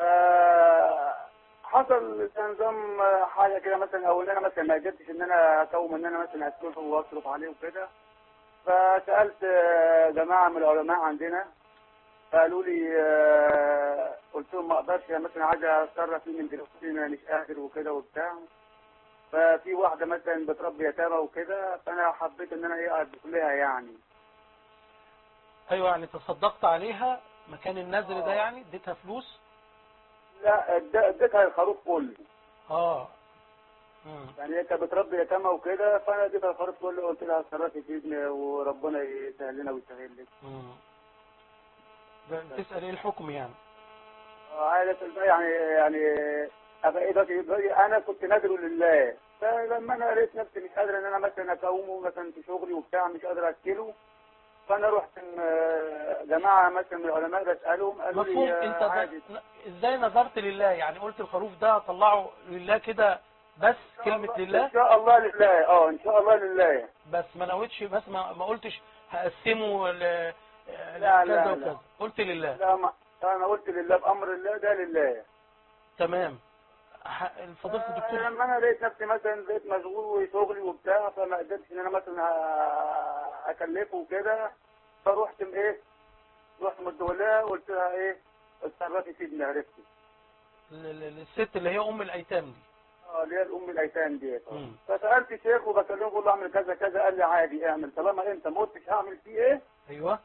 حصل نظام حاجه كده مثلا او ان انا مثلا ما قدرتش ان انا اقوم ان انا مثلا اسكته واصرف عليه وكده فسالت آه، جماعه من العلماء عندنا فقالوا لي آه، قلت لهم ما اقدرش أنا مثلا عايز اتصرف فيه من دلوقتي انا مش قادر وكده وبتاع ففي واحده مثلا بتربي يتامى وكده فانا حبيت ان انا ايه اضيف لها يعني أيوه يعني تصدقت عليها مكان النذر ده يعني اديتها فلوس لا اد- اديتها الخروف كله اه مم. يعني هي كانت بتربي يتامى وكده فانا اديتها الخروف كله قلت لها اتصرفي في ابني وربنا يسهل لنا ويسهل لك مم. ده تسأل ايه الحكم يعني آه، عايز بقى يعني يعني ابقى ايه دلوقتي دلوقتي انا كنت نادر لله فلما انا لقيت نفسي مش قادر ان انا مثلا اقومه مثلا في شغلي وبتاع مش قادر اكله فانا رحت م- جماعه مثلا من العلماء بسالهم قالوا مفهوم لي انت آه، ده- عادي ازاي نظرت لله يعني قلت الخروف ده اطلعه لله كده بس كلمة لله ان شاء الله لله اه ان شاء الله لله بس ما نويتش بس ما, ما قلتش هقسمه ل لا، كذا لا. وكذا قلت لله لا ما انا قلت لله بامر الله ده لله تمام ح- فضيلة آه، الدكتور لما انا لقيت نفسي مثلا بقيت مشغول وشغلي وبتاع فما قدرتش ان انا مثلا أ- اكلفه وكده فروحت م- ايه رحت مدولها قلت لها ايه اتصرفي سيدنا عرفتي ل- ل- للست اللي هي ام الايتام دي اه اللي هي الام الايتام ديت مم. فسالت شيخ وبكلمه بقول له اعمل كذا كذا قال لي عادي اعمل طالما انت ما قلتش هعمل فيه ايه ايوه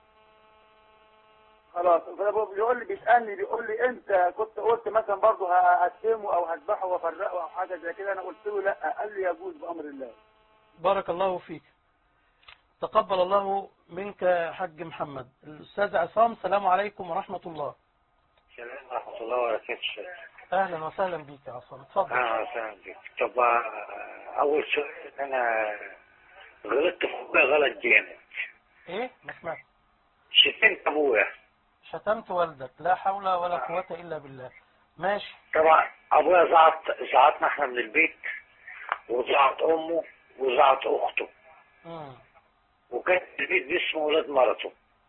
خلاص بيقول لي بيسالني بيقول لي انت كنت قلت مثلا برضه هقسمه او هذبحه وافرقه او حاجه زي كده انا قلت له لا قال لي يجوز بامر الله بارك الله فيك تقبل الله منك يا حاج محمد الأستاذ عصام السلام عليكم ورحمة الله السلام ورحمة الله وبركاته أهلا وسهلا بيك يا عصام اتفضل أهلا وسهلا بك طب آه، أول سؤال أنا غلطت في أبويا غلط جامد إيه ما سمعت شتمت أبويا شتمت والدك لا حول ولا قوة إلا بالله ماشي طبعا أبويا زعط زعطنا إحنا من البيت وزعط أمه وزعط أخته مم. وكان البيت باسم ولاد مرته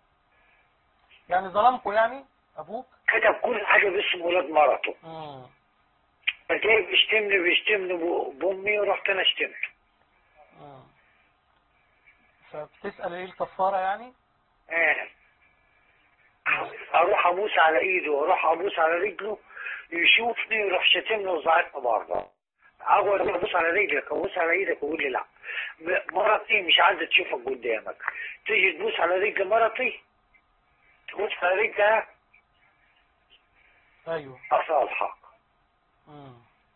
يعني ظلمكوا يعني ابوك كتب كل حاجه باسم ولاد مرته مم. فجاي بيشتمني بيشتمني ب- بامي ورحت انا شتمته مم. فبتسأل ايه الكفارة يعني آه. اروح ابوس على ايده واروح ابوس على رجله يشوفني يروح شاتمني وزعقني بره اول ما ابوس على رجلك ابوس على ايدك يقول لي لا م- مرتي مش عايزه تشوفك قدامك تيجي تبوس على رجل مرتي تبوس على رجلها ايوه اصالحك مم.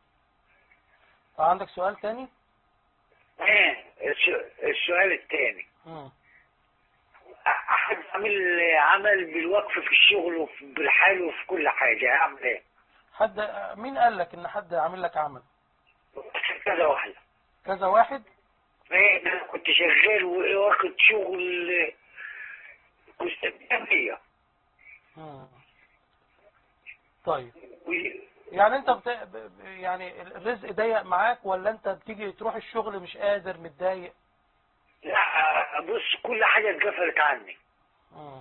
عندك سؤال تاني آه. الس- السؤال الثاني مم. احد عامل عمل بالوقف في الشغل وفي بالحال وفي كل حاجه اعمل ايه؟ حد مين قال لك ان حد عامل لك عمل كذا واحده كذا واحد ايه انا كنت شغال واخد شغل كنت جنبية مم. طيب يعني انت بت... ب- ب- يعني الرزق ضيق معاك ولا انت بتيجي تروح الشغل مش قادر متضايق لا بص كل حاجة اتقفلت عني مم.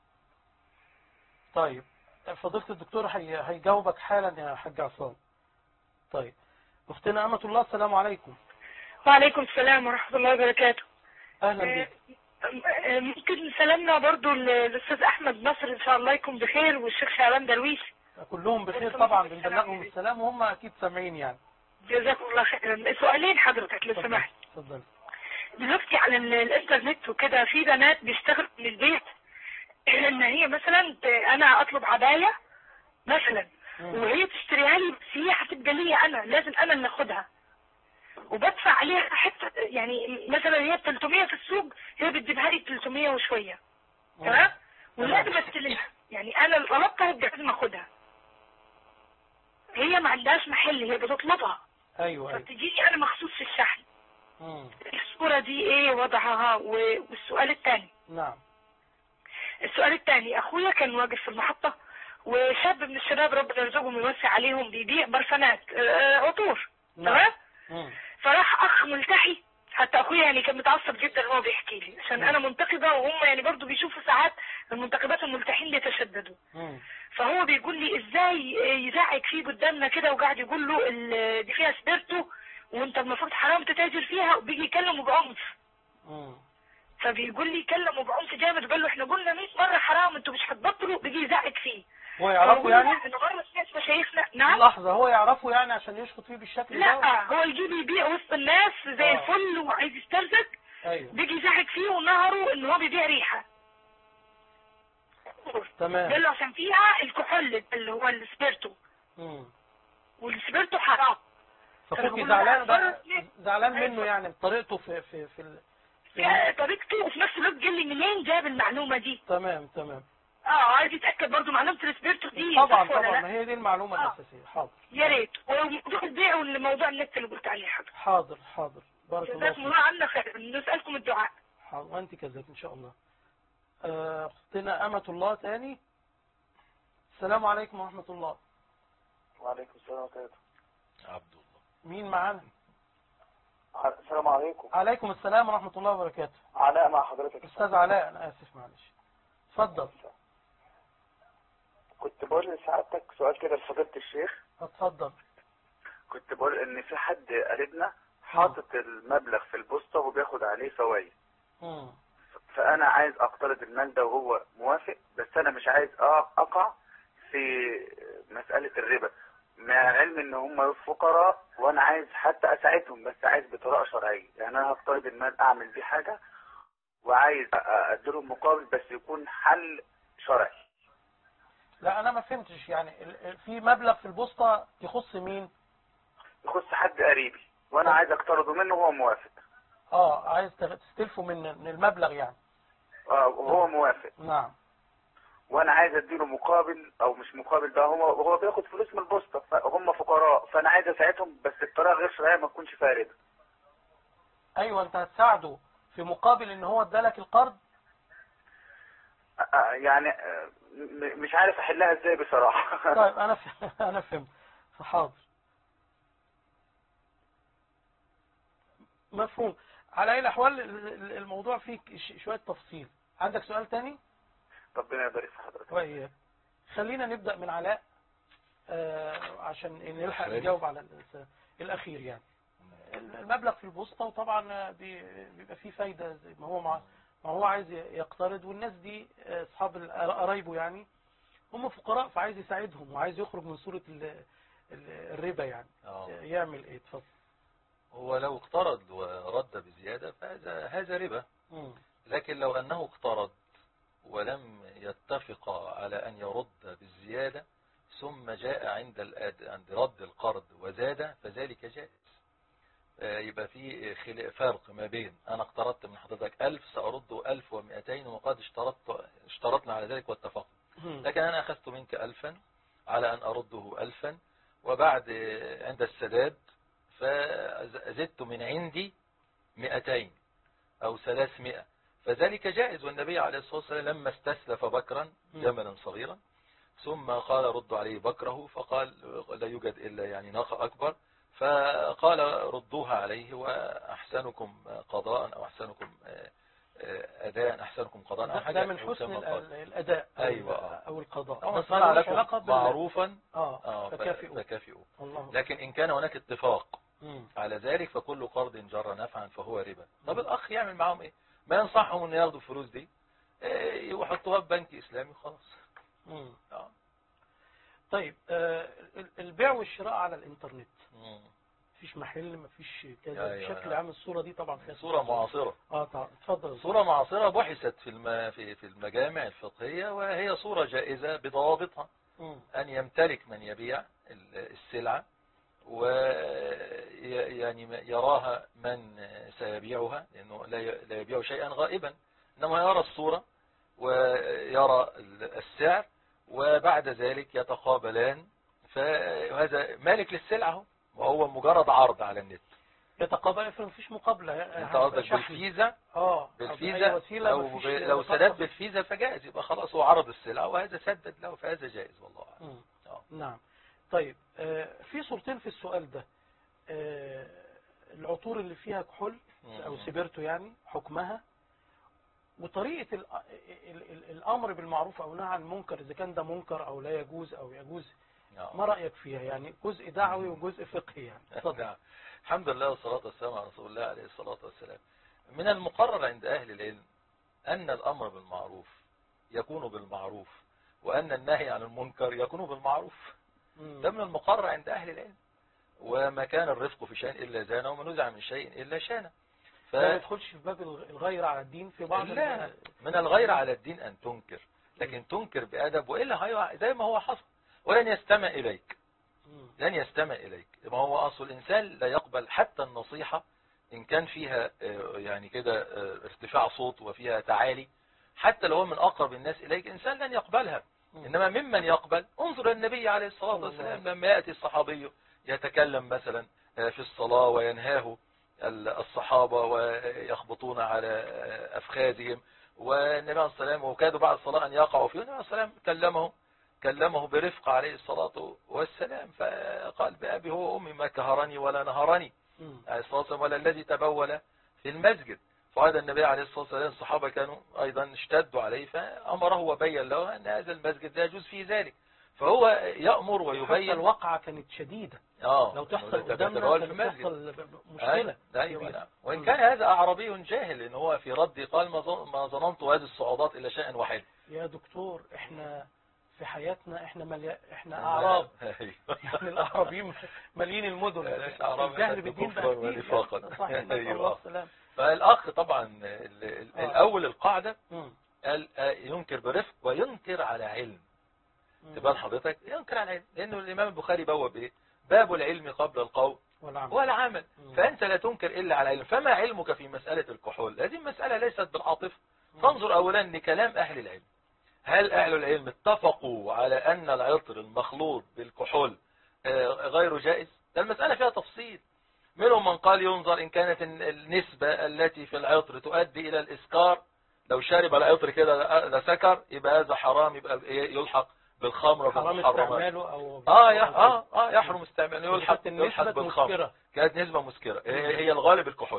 طيب فضيلة الدكتور هي... هيجاوبك حالا يا حاج عصام طيب اختنا امة الله السلام عليكم وعليكم السلام ورحمة الله وبركاته اهلا بك آه، ممكن سلامنا برضو للأستاذ أحمد نصر إن شاء الله يكون بخير والشيخ شعبان درويش كلهم بخير طبعا بنبلغهم السلام وهم اكيد سامعين يعني جزاكم الله خيرا سؤالين حضرتك لو اتفضل سمحت اتفضل دلوقتي على ال- الانترنت وكده في بنات بيشتغلوا من البيت ان هي مثلا ت- انا اطلب عباية مثلا مم. وهي تشتريها لي بس هي هتبقى لي انا لازم انا اللي اخدها وبدفع عليها حتى يعني مثلا هي ب 300 في السوق هي بتجيبها لي ب 300 وشويه مم. تمام ولازم استلمها يعني انا اللي طلبتها يبقى لازم اخدها هي ما عندهاش محل هي بتطلبها ايوه ايوه فبتجيلي انا مخصوص في الشحن مم. الصورة دي ايه وضعها و- والسؤال الثاني نعم السؤال الثاني اخويا كان واقف في المحطة وشاب من الشباب ربنا يرزقهم ويوسع عليهم بيبيع برفانات آه، عطور نعم. تمام مم. فراح اخ ملتحي حتى اخويا يعني كان متعصب جدا وهو بيحكي لي عشان مم. انا منتقبة وهم يعني برضو بيشوفوا ساعات المنتقبات الملتحين بيتشددوا مم. فهو بيقول لي ازاي يزعق فيه قدامنا كده وقاعد يقول له ال- دي فيها سبيرتو وانت المفروض حرام تتاجر فيها وبيجي يكلمه بعنف مم. فبيقول لي كلمه بعنف جامد وقال له احنا قلنا 100 مره حرام انتوا مش هتبطلوا بيجي يزعق فيه هو يعرفوا فبقول يعني له انا مره سمعت مشايخنا نعم لحظة هو يعرفوا يعني عشان يشخط فيه بالشكل ده لا هو يجي يبيع وسط الناس زي آه. الفل وعايز يسترزق ايوه بيجي يزعق فيه ونهره ان هو بيبيع ريحه تمام قال له عشان فيها الكحول اللي هو السبيرتو مم. والسبيرتو حرام فكنت بقول له زعلان لا، بقى فرق زعلان أيوة. منه يعني بطريقته في في في, ال... في يا طريقته وفي نفس الوقت قال لي منين جاب المعلومه دي تمام تمام اه عايز يتاكد برضه معلومه السبيرتو دي طبعا صح ولا طبعا لا؟ ما هي دي المعلومة آه. الأساسية حاضر يا ريت وموضوع البيع والموضوع النت اللي قلت عليه حاجه حاضر حاضر بارك الله جزاكم فيك الله عنا خير نسالكم الدعاء حاضر وانت كذلك ان شاء الله آه، اختنا أمة الله تاني السلام عليكم ورحمة الله وعليكم السلام ورحمة الله عبد الله مين معانا السلام عليكم عليكم السلام ورحمة الله وبركاته علاء مع حضرتك أستاذ علاء أنا آسف معلش اتفضل كنت بقول لسعادتك سؤال كده لفضيلة الشيخ اتفضل كنت بقول ان في حد قريبنا حاطط المبلغ في البوسطة وبياخد عليه فوائد مم. فانا عايز اقترض المال ده وهو موافق بس انا مش عايز أق- اقع في مسألة الربا مع العلم ان هم فقراء وانا عايز حتى اساعدهم بس عايز بطريقة شرعية يعني انا هقترض المال اعمل بيه حاجة وعايز أ- اديلهم مقابل بس يكون حل شرعي لا أنا ما فهمتش يعني ال- ال- في مبلغ في البوسطة يخص مين يخص حد قريبي وانا عايز اقترضه منه وهو موافق اه عايز تغ- تستلفه من من المبلغ يعني اه وهو موافق نعم وانا عايز اديله مقابل او مش مقابل بقى هو هو بياخد فلوس من البوسطه فهم فقراء فانا عايز اساعدهم بس بطريقه غير شرعيه ما تكونش فيها ربا ايوه انت هتساعده في مقابل ان هو ادالك القرض آه، آه، يعني آه، م- مش عارف احلها ازاي بصراحه طيب انا ف... انا فهمت حاضر مفهوم على اي الاحوال ال- ال- الموضوع فيه ش- شويه تفصيل عندك سؤال تاني ربنا يبارك في حضرتك وإياك خلينا نبدأ من علاء آه، عشان نلحق الأخير. نجاوب على الس- الأخير يعني المبلغ في البوسطة وطبعا بي- بيبقى فيه فايدة زي ما هو مع ما هو عايز يقترض والناس دي آه، أصحاب ال- قرايبه يعني هم فقراء فعايز يساعدهم وعايز يخرج من صورة ال- ال- الربا يعني آه. يعمل ايه اتفضل هو لو اقترض ورد بزيادة فهذا هذا ربا مم. لكن لو أنه اقترض ولم يتفق على أن يرد بالزيادة ثم جاء عند الأد... عند رد القرض وزاد فذلك جائز آه، يبقى في خلا- فرق ما بين أنا اقترضت من حضرتك ألف سأرده ألف ومئتين وقد اشترطت اشترطنا على ذلك واتفقنا مم. لكن أنا أخذت منك ألفا على أن أرده ألفا وبعد آه، عند السداد فزدت من عندي مئتين أو ثلاثمائة فذلك جائز والنبي عليه الصلاة والسلام لما استسلف بكرا جملا صغيرا ثم قال ردوا عليه بكره فقال لا يوجد إلا يعني ناقة أكبر فقال ردوها عليه وأحسنكم قضاء أو أحسنكم آه، آه، أداء أحسنكم قضاء أو ده حاجة ده من حسن يسمى ال- قال. ال- الأداء أو- أيوة. أو القضاء أو بس صنع ملوش لكم علاقة بال- معروفا اه آه، فكافئوا فكافئوا الله لكن إن كان هناك اتفاق مم. على ذلك فكل قرض جر نفعا فهو ربا طب الأخ يعمل معاهم إيه ما ينصحهم أن ياخدوا الفلوس دي إيه، يحطوها في بنك إسلامي خلاص مم. آه. طيب آه، ال- البيع والشراء على الانترنت مم. مفيش محل مفيش كذا أيوة. بشكل عام الصورة دي طبعا فيها صورة معاصرة اه طبعا اتفضل صورة معاصرة بحثت في الم... في في المجامع الفقهية وهي صورة جائزة بضوابطها مم. أن يمتلك من يبيع ال- السلعة ويعني يراها من سيبيعها لأنه لا ي- لا يبيع شيئا غائبا إنما يرى الصورة ويرى ال- السعر وبعد ذلك يتقابلان فهذا مالك للسلعة هو، وهو مجرد عرض على النت يتقابل افرض مفيش مقابلة انت قصدك بالفيزا اه بالفيزا أي وسيلة لو, مفيش لو فقط. سدد بالفيزا فجائز يبقى خلاص هو عرض السلعة وهذا سدد له فهذا جائز والله أعلم مم. آه. نعم طيب آه، في صورتين في السؤال ده آه، العطور اللي فيها كحول او مم. سبرتو يعني حكمها وطريقة ال- ال- ال- الامر بالمعروف او نهي عن المنكر اذا كان ده منكر او لا يجوز او يجوز آه. ما رأيك فيها يعني جزء دعوي وجزء فقهي يعني اتفضل نعم. الحمد لله والصلاة والسلام على رسول الله عليه الصلاة والسلام من المقرر عند أهل العلم أن الأمر بالمعروف يكون بالمعروف وأن النهي عن المنكر يكون بالمعروف مم. ده من المقرر عند أهل العلم وما كان الرفق في شيء إلا زانه وما نزع من شيء إلا شانه ف... ده ما يدخلش في باب الغ- الغير على الدين في بعض لا ال- من الغير على الدين أن تنكر لكن تنكر بأدب وإلا هيقع زي ما هو حصل ولن يستمع إليك مم. لن يستمع إليك ما هو أصل الإنسان لا يقبل حتى النصيحة إن كان فيها آه، يعني كده آه، ارتفاع صوت وفيها تعالي حتى لو هو من أقرب الناس إليك إنسان لن يقبلها مم. إنما ممن يقبل انظر النبي عليه الصلاة صلى الله عليه والسلام لما يأتي الصحابي يتكلم مثلا آه، في الصلاة وينهاه ال- الصحابة ويخبطون على آه، أفخاذهم والنبي عليه الصلاة والسلام وكادوا بعد الصلاة أن يقعوا فيه والنبي عليه الصلاة والسلام كلمه كلمه برفق عليه الصلاة والسلام فقال بأبي هو أمي ما كهرني ولا نهرني مم. عليه الصلاة والسلام ولا الذي تبول في المسجد فهذا النبي عليه الصلاة والسلام الصحابة كانوا أيضا اشتدوا عليه فأمره وبين له أن هذا المسجد لا يجوز فيه ذلك فهو يأمر حتى ويبين الواقعة كانت شديدة آه لو تحصل إنه قدامنا تتبول كانت في المسجد تحصل ب- ب- أيوة، مشكلة أيوة كبيرة. نعم. وإن مم. كان هذا أعرابي جاهل إن هو في ردي قال ما ظن- ما ظننت هذه الصعودات إلا شيئا واحد يا دكتور احنا في حياتنا احنا ملي... احنا اعراب أيوة. يعني الاعرابيين مالين المدن لا، أعراب الجهل أشد بالدين كفراً بقى كتير ونفاقاً. يعني. صحيح نسأل أيوة. الله السلام فالأخ طبعا ال- ال- آه. الأول القاعدة مم. قال آه، ينكر برفق وينكر على علم مم. تبان حضرتك ينكر على علم لأنه الإمام البخاري بوب إيه باب العلم قبل القول والعمل والعمل مم. فأنت لا تنكر إلا على علم فما علمك في مسألة الكحول هذه المسألة ليست بالعاطفة مم. فانظر أولا لكلام أهل العلم هل أهل العلم اتفقوا على أن العطر المخلوط بالكحول آه، غير جائز ده المسألة فيها تفصيل منهم من قال ينظر إن كانت ال- النسبة التي في العطر تؤدي إلى الإسكار لو شرب العطر كده لسكر يبقى هذا حرام يبقى يلحق بالخمر حرام بالمحرمات استعماله او اه يح اه اه يحرم استعماله يلحق كانت يلحق النسبة بالخمر مسكرة كانت نسبة مسكرة هي هي الغالب الكحول مم.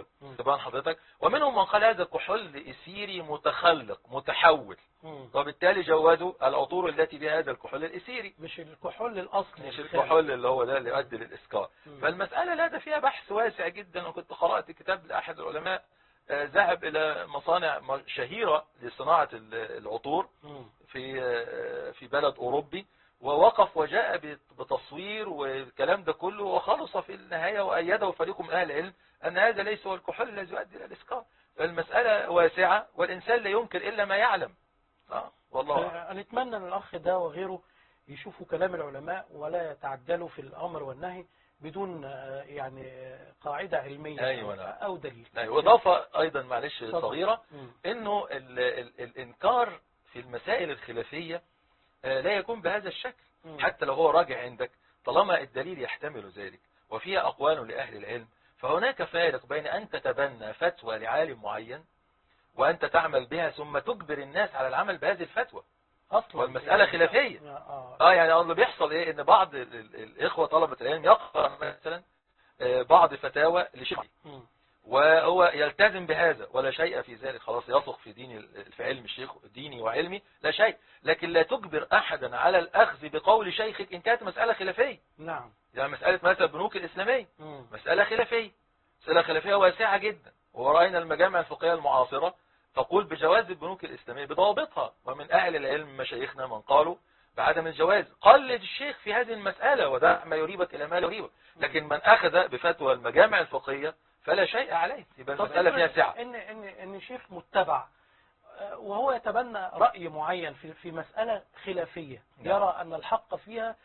تبان حضرتك ومنهم من قال هذا كحول إثيري متخلق متحول مم. وبالتالي جوزوا العطور التي بها هذا الكحول الإثيري مش الكحول الاصلي مش الخالي. الكحول اللي هو ده اللي يؤدي للإسكار مم. فالمسألة لا ده فيها بحث واسع جدا وكنت قرأت كتاب لأحد العلماء آه، ذهب إلى مصانع م- شهيرة لصناعة ال- العطور مم. في آه، في بلد أوروبي ووقف وجاء بت- بتصوير والكلام ده كله وخلص في النهاية وأيده فريق من أهل العلم أن هذا ليس هو الكحول الذي يؤدي إلى الإسكار فالمسألة واسعة والإنسان لا ينكر إلا ما يعلم آه والله أعلم. آه، نتمنى ان الاخ ده وغيره يشوفوا كلام العلماء ولا يتعجلوا في الامر والنهي بدون آه، يعني آه، قاعدة علمية أيوة نعم. او دليل أيوة. وإضافة أيضا معلش اتفضل. صغيرة مم. انه ال ال الانكار في المسائل الخلافية آه، لا يكون بهذا الشكل مم. حتى لو هو راجع عندك طالما الدليل يحتمل ذلك وفيها اقوال لأهل العلم فهناك فارق بين ان تتبنى فتوى لعالم معين وانت تعمل بها ثم تجبر الناس على العمل بهذه الفتوى اصلا والمسألة خلافية. اه اه يعني اللي بيحصل ايه ان بعض ال- ال- الاخوة طلبة العلم يقرأ مثلا آه، بعض فتاوى لشيخ مم. وهو يلتزم بهذا ولا شيء في ذلك خلاص يثق في دين ال- في علم الشيخ ديني وعلمي لا شيء لكن لا تجبر احدا على الاخذ بقول شيخك ان كانت مسألة خلافية نعم يعني مسألة مثلا البنوك الاسلامية مم. مسألة خلافية مسألة خلافية واسعة جدا ورأينا المجامع الفقهية المعاصرة تقول بجواز البنوك الإسلامية بضوابطها ومن أهل العلم مشايخنا من قالوا بعدم الجواز قلد الشيخ في هذه المسألة ودع ما يريبك إلى ما لا يريبك لكن من أخذ بفتوى المجامع الفقهية فلا شيء عليه يبقى طب المسألة فيها افرض سعة ان ان ان شيخ متبع آه، وهو يتبنى رأي معين في في مسألة خلافية نعم. يرى أن الحق فيها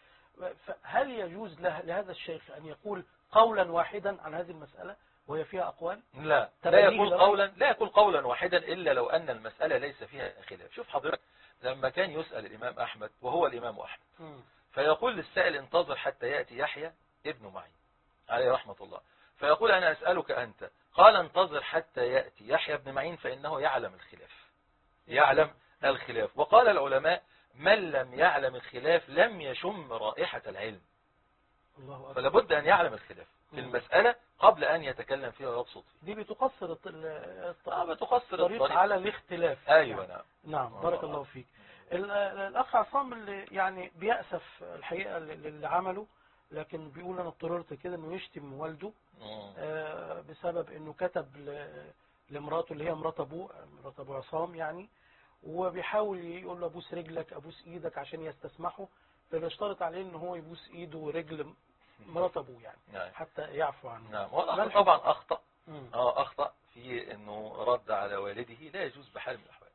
هل يجوز له لهذا الشيخ أن يقول قولا واحدا عن هذه المسألة وهي فيها أقوال لا لا تبنيه يكون لرأي. قولا لا يكون قولا واحدا إلا لو أن المسألة ليس فيها خلاف شوف حضرتك لما كان يسأل الإمام أحمد وهو الإمام أحمد مم. فيقول للسائل انتظر حتى يأتي يحيى ابن معين عليه رحمة الله فيقول أنا أسألك أنت قال انتظر حتى يأتي يحيى بن معين فإنه يعلم الخلاف يعلم الخلاف وقال العلماء من لم يعلم الخلاف لم يشم رائحة العلم الله أكبر فلا بد أن يعلم الخلاف في مم. المسألة قبل أن يتكلم فيها ويبسط فيها دي بتقصر الط- ال- الط- آه بتقصر الطريق الطريق على الاختلاف أيوة نعم نعم آه. بارك الله فيك ال- الأخ عصام اللي يعني بيأسف الحقيقة اللي عمله لكن بيقول أنا اضطررت كده إنه يشتم والده مم. آه، بسبب إنه كتب ل- لمراته اللي هي مرات أبوه مرات أبو عصام يعني وبيحاول يقول له أبوس رجلك أبوس إيدك عشان يستسمحه فبيشترط عليه إن هو يبوس إيده ورجل مرات أبوه يعني نعم حتى يعفو عنه نعم ما والأخ الحكم؟ طبعا أخطأ مم. اه اخطأ في انه رد على والده لا يجوز بحال من الاحوال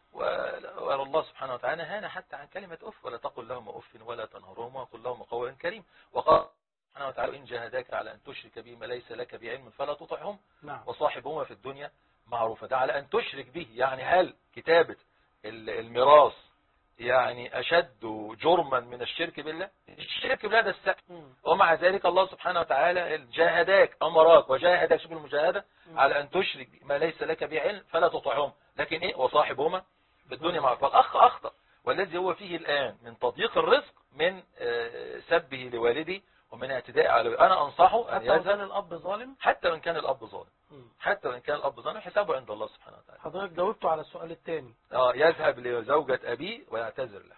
و- والله سبحانه وتعالى هانا حتى عن كلمة اف ولا تقل لهما اف ولا تنهرهما وقل لهما قولا كريم وقال سبحانه وتعالى ان جاهداك على ان تشرك بي ما ليس لك بعلم فلا تطعهم نعم وصاحبهما في الدنيا معروفة ده على ان تشرك به يعني هل كتابة ال- الميراث يعني اشد جرما من الشرك بالله الشرك بالله ده السبب مم. ومع ذلك الله سبحانه وتعالى جاهداك أمراك وجاهدك شوف المجاهدة مم. على أن تشرك ما ليس لك بعلم فلا تطعهم لكن إيه وصاحبهما في الدنيا مع فالأخ أخطأ والذي هو فيه الآن من تضييق الرزق من آه، سبه لوالدي ومن اعتداء على أنا أنصحه أن حتى لو كان يذهب الأب ظالم حتى وإن كان الأب ظالم مم. حتى وإن كان الأب ظالم حسابه عند الله سبحانه وتعالى حضرتك جاوبته على السؤال الثاني آه، يذهب لزوجة أبيه ويعتذر له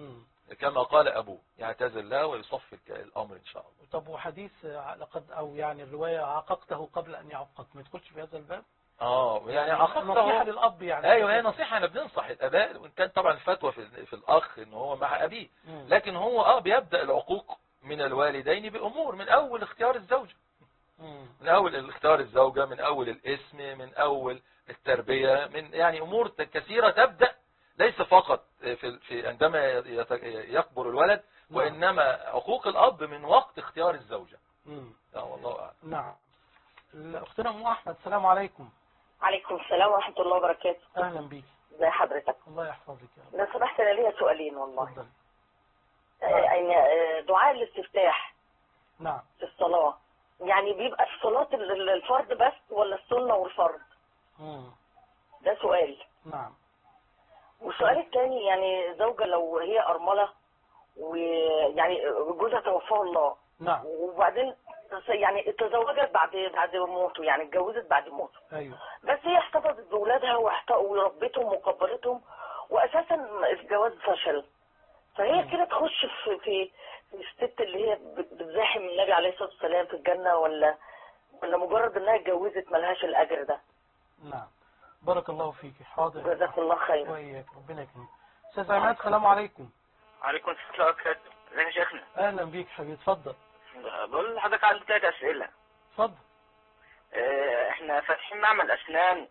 كما قال أبوه يعتذر له ويصفي الك- الأمر إن شاء الله طب وحديث آه، لقد او يعني الروايه عاققته قبل ان يعقق ما يدخلش في هذا الباب اه يعني نصيحه عقبته للاب يعني ايوه هي نصيحة انا بننصح الاباء وان كان طبعا الفتوى في, في الاخ ان هو مع ابيه مم. لكن هو اه بيبدأ العقوق من الوالدين بامور من اول اختيار الزوجة مم. من اول اختيار الزوجة من اول الاسم من اول التربية من يعني امور كثيرة تبدأ ليس فقط في, في عندما يت- يكبر الولد نعم. وانما عقوق الاب من وقت اختيار الزوجة مم. لا والله اعلم نعم اختنا ام احمد السلام عليكم عليكم السلام ورحمة الله وبركاته اهلا بيك ازي حضرتك الله يحفظك يا رب لو سمحت انا ليا سؤالين والله اتفضل آه، يعني آه، دعاء الاستفتاح نعم في الصلاة يعني بيبقى في صلاة ال- ال- الفرد بس ولا السنة والفرض مم. ده سؤال نعم والسؤال الثاني يعني زوجة لو هي أرملة ويعني جوزها توفاه الله نعم وبعدين يعني تزوجت بعد بعد موته يعني اتجوزت بعد موته ايوه بس هي احتفظت بولادها واحت- وربتهم وكبرتهم واساسا الجواز فشل فهي كده تخش في في في الست اللي هي بت- بتزاحم النبي عليه الصلاه والسلام في الجنه ولا ولا مجرد انها اتجوزت ملهاش الاجر ده نعم بارك الله فيك حاضر جزاك الله خير وإياك ربنا يكرمك أستاذ عماد السلام عليكم عليكم السلام ازيك يا شيخنا أهلا بيك حبيبي اتفضل بقول لحضرتك عندي ثلاث اسئله اتفضل آه، احنا فاتحين معمل اسنان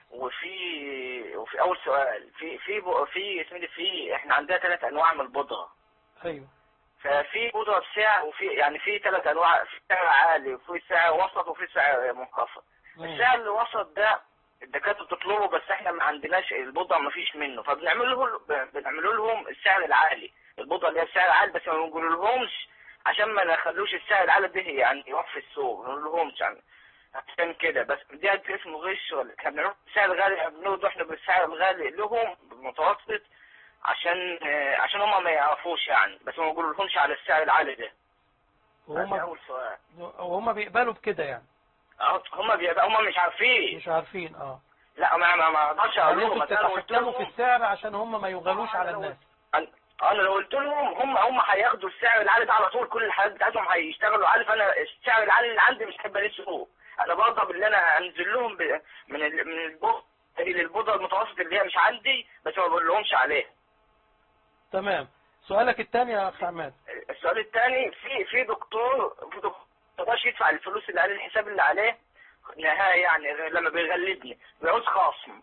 وفي وفي اول سؤال في في بق- في اسمه ده في احنا عندنا ثلاث انواع من البودره أيوه ففي بودره بسعر وفي يعني في ثلاث انواع في سعر عالي وفي سعر وسط وفي سعر منخفض السعر الوسط ده الدكاتره بتطلبه بس احنا ما عندناش البودره ما فيش منه فبنعمل له بنعمل لهم السعر العالي البودره اللي هي السعر العالي بس ما بنقول لهمش عشان ما نخلوش السعر العالي ده يعني يوفي السوق ما نقول لهمش يعني عشان كده بس دي اسمه غش ولا احنا بنعمل السعر الغالي بنقول احنا بالسعر الغالي لهم بالمتوسط عشان آه، عشان هم ما يعرفوش يعني بس ما نقول لهمش على السعر العالي ده ده وهم اول سؤال وهم بيقبلوا بكده يعني اه هم بيبقى هم مش عارفين مش عارفين اه لا ما ما ما اقدرش اقول يعني لهم انتوا بس انا قلت بتتحكموا في لهم السعر عشان هم ما يغالوش على الناس انا لو قلت لهم هم هم هياخدوا السعر العالي ده على طول كل الحاجات بتاعتهم هيشتغلوا عالي فانا السعر العالي اللي عندي مش هيبقى ليه سوق انا برضه باللي انا انزل لهم ب- من ال... من البوضه للبوضه المتوسط اللي هي مش عندي بس ما بقول لهمش عليها تمام سؤالك الثاني يا أخ عماد السؤال الثاني في في دكتور في دكتور ما يقدرش يدفع الفلوس اللي عليه الحساب اللي عليه نهاية يعني لما بيغلبني بيعوز خصم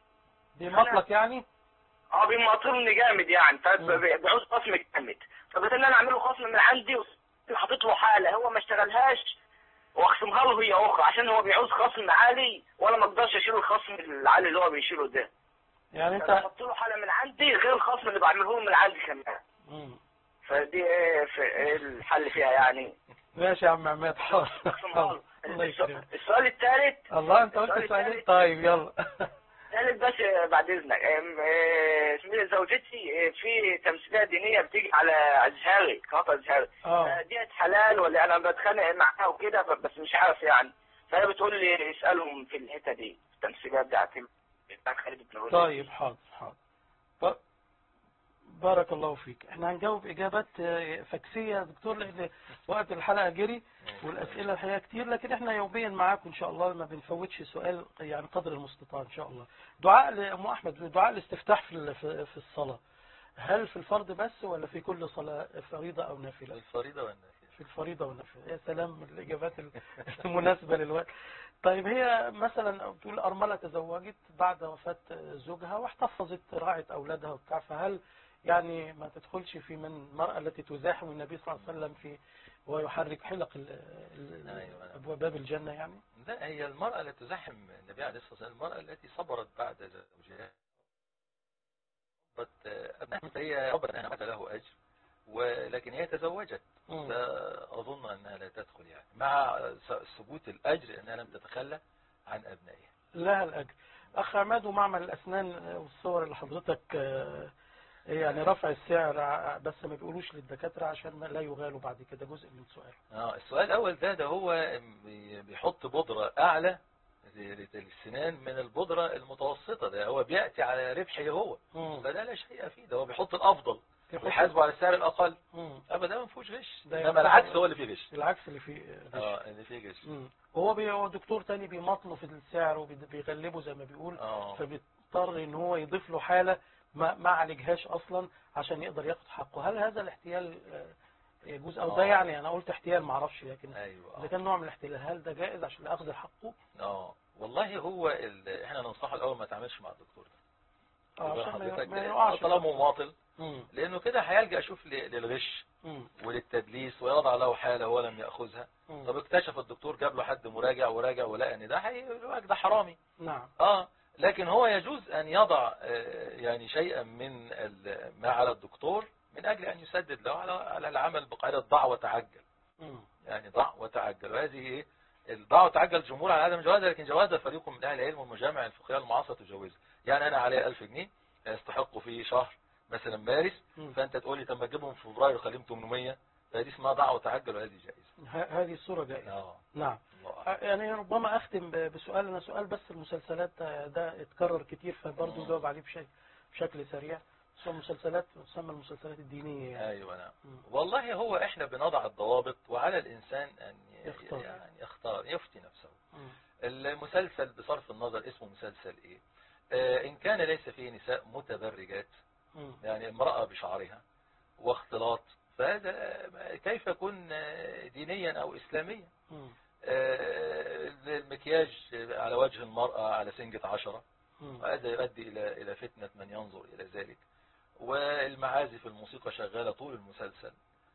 بمطلق يعني اه بيمطرني جامد يعني فبيعوز خصم جامد فبدل ان انا اعمله خصم من عندي وحاطط له حاله هو ما اشتغلهاش واخصمها له هي اخرى عشان هو بيعوز خصم عالي وانا ما اقدرش اشيل الخصم العالي اللي هو بيشيله ده يعني انت انت بحط له حاله من عندي غير الخصم اللي بعمله له من عندي كمان مم. فدي ايه في إيه الحل فيها يعني ماشي يا عم عماد حاضر حاضر. الله يكرمك السؤال الثالث الله انت قلت السؤال سؤالين الثالث- طيب يلا ثالث بس بعد اذنك أم- آه، اسمه إيه، زوجتي آه، في تمثيليه دينيه بتيجي على ازهري قناه ازهري اه ديت حلال ولا انا بتخانق معاها وكده ف- بس مش عارف يعني فهي بتقول لي اسالهم في الحته دي التمثيليات بتاعت بتاعت خالد بن الوليد طيب حاضر حاضر ب- بارك الله فيك احنا هنجاوب اجابات آه، فكسيه يا دكتور لان وقت الحلقه جري والاسئله الحقيقه كتير لكن احنا يوميا معاكم ان شاء الله ما بنفوتش سؤال يعني قدر المستطاع ان شاء الله دعاء لام احمد دعاء الاستفتاح في ال- في في الصلاه هل في الفرض بس ولا في كل صلاه فريضه او نافله الفريضة والنافلة في الفريضة والنافلة يا سلام الإجابات المناسبة للوقت طيب هي مثلا بتقول أرملة تزوجت بعد وفاة زوجها واحتفظت راعت أولادها وبتاع فهل يعني ما تدخلش في من المرأة التي تزاحم النبي صلى الله عليه وسلم في ويحرك حلق ال- ال- أيوة. أبواب باب الجنة يعني لا هي المرأة التي تزاحم النبي عليه الصلاة والسلام المرأة التي صبرت بعد زوجها ربت أبنائها فهي ربت أنها مات له أجر ولكن هي تزوجت مم. فأظن أنها لا تدخل يعني مع س- ثبوت الأجر أنها لم تتخلى عن أبنائها لها الأجر أخ عماد ومعمل الأسنان والصور اللي حضرتك آه، يعني رفع السعر ع- بس ما بيقولوش للدكاترة عشان ما لا يغالوا بعد كده جزء من سؤال آه السؤال الأول ده ده هو بي- بيحط بودرة أعلى للسنان من البودرة المتوسطة ده هو بيأتي على ربحه هو مم. فده لا شيء فيه ده هو بيحط الأفضل يحط- ويحاسبه على السعر الأقل مم. أبدا ما فيهوش غش ده إنما يعتبر- العكس هو اللي فيه غش العكس اللي فيه غش. اه اللي فيه غش مم. وهو بي... هو دكتور تاني بيمطله في السعر وبيغلبه زي ما بيقول اه فبيضطر ان هو يضيف له حالة ما, ما عالجهاش اصلا عشان يقدر ياخد حقه هل هذا الاحتيال آه، يجوز او ده آه. يعني انا قلت احتيال معرفش لكن ايوه اذا آه. كان نوع من الاحتيال هل ده جائز عشان اخذ حقه اه والله هو ال... احنا ننصحه الاول ما تعملش مع الدكتور ده آه، يبقى عشان ما- حضرتك ما يقعش طالما مماطل مم. لانه كده هيلجأ شوف ل- للغش مم. وللتدليس ويضع له حالة هو لم يأخذها مم. طب اكتشف الدكتور جاب له حد مراجع وراجع ولقى ان ده هيقول لك ده حرامي نعم اه لكن هو يجوز ان يضع آه، يعني شيئا من ال- ما على الدكتور من اجل ان يسدد له على على العمل بقاعدة ضع وتعجل مم. يعني ضع وتعجل وهذه ايه الضع وتعجل الجمهور على عدم جوازها لكن جوازها فريق من اهل العلم والمجامع الفقهيه المعاصره تجوزها يعني انا علي 1000 جنيه يستحق في شهر مثلا مارس مم. فانت تقول لي طب ما تجيبهم في فبراير خليهم 800 فدي اسمها دعوة تعجل وهذه جائزة ه- هذه الصورة جائزة اه نعم الله أعلم. يعني ربما أختم ب- بسؤال أنا سؤال بس المسلسلات ده اتكرر كتير فبرضه مم. نجاوب عليه بشيء بشكل سريع سواء المسلسلات تسمى المسلسلات الدينية يعني. ايوه نعم مم. والله هو احنا بنضع الضوابط وعلى الانسان ان ي- يختار. يعني يختار يفتي نفسه مم. المسلسل بصرف النظر اسمه مسلسل ايه آه ان كان ليس فيه نساء متبرجات مم. يعني امرأة بشعرها واختلاط فهذا آه، كيف يكون آه، دينيا او اسلاميا مم. آه، المكياج على وجه المرأة على سنجة عشرة مم. وهذا يؤدي إلى إلى فتنة من ينظر إلى ذلك والمعازف الموسيقى شغالة طول المسلسل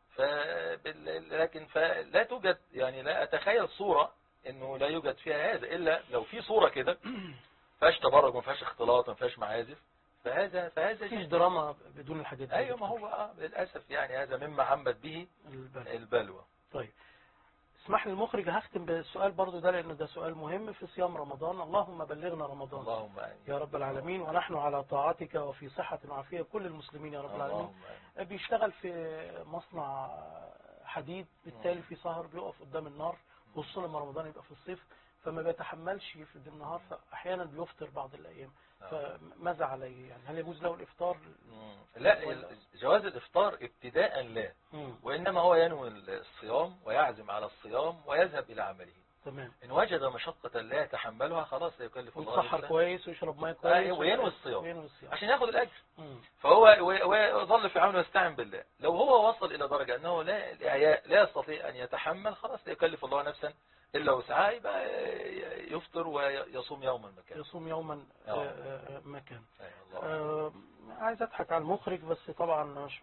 فبال... لكن فلا توجد يعني لا أتخيل صورة إنه لا يوجد فيها هذا إلا لو في صورة كده فيهاش تبرج ما فيهاش اختلاط ما فيهاش معازف فهذا فهذا مفيش شيء. دراما بدون الحاجات دي أيوة ما هو آه للأسف يعني هذا مما عمت به البلد. البلوى طيب اسمح لي المخرج هختم بالسؤال برضو ده لأنه ده سؤال مهم في صيام رمضان اللهم بلغنا رمضان اللهم آمين يا رب العالمين ونحن على طاعتك وفي صحة وعافية كل المسلمين يا رب العالمين اللهم آمين بيشتغل في مصنع حديد بالتالي في سهر بيقف قدام النار خصوصا لما رمضان يبقى في الصيف فما بيتحملش في النهار فأحيانا بيفطر بعض الأيام فماذا عليه يعني هل يجوز له الإفطار مم. لا ال- جواز الإفطار ابتداء لا مم. وإنما هو ينوي الصيام ويعزم على الصيام ويذهب إلى عمله تمام إن وجد مشقة لا يتحملها خلاص لا يكلف الله ويتسحر نفسا كويس ويشرب ميه آه، كويس وينوي الصيام. وينوي الصيام عشان ياخد الأجر مم. فهو و- ويظل في عونه ويستعن بالله لو هو وصل إلى درجة أنه لا الإعياء لا يستطيع أن يتحمل خلاص لا يكلف الله نفسا إلا وسعها يبقى يفطر ويصوم يوما مكان يصوم يوما آه. آه، آه، مكان أي الله آه، عايز اضحك على المخرج بس طبعا مش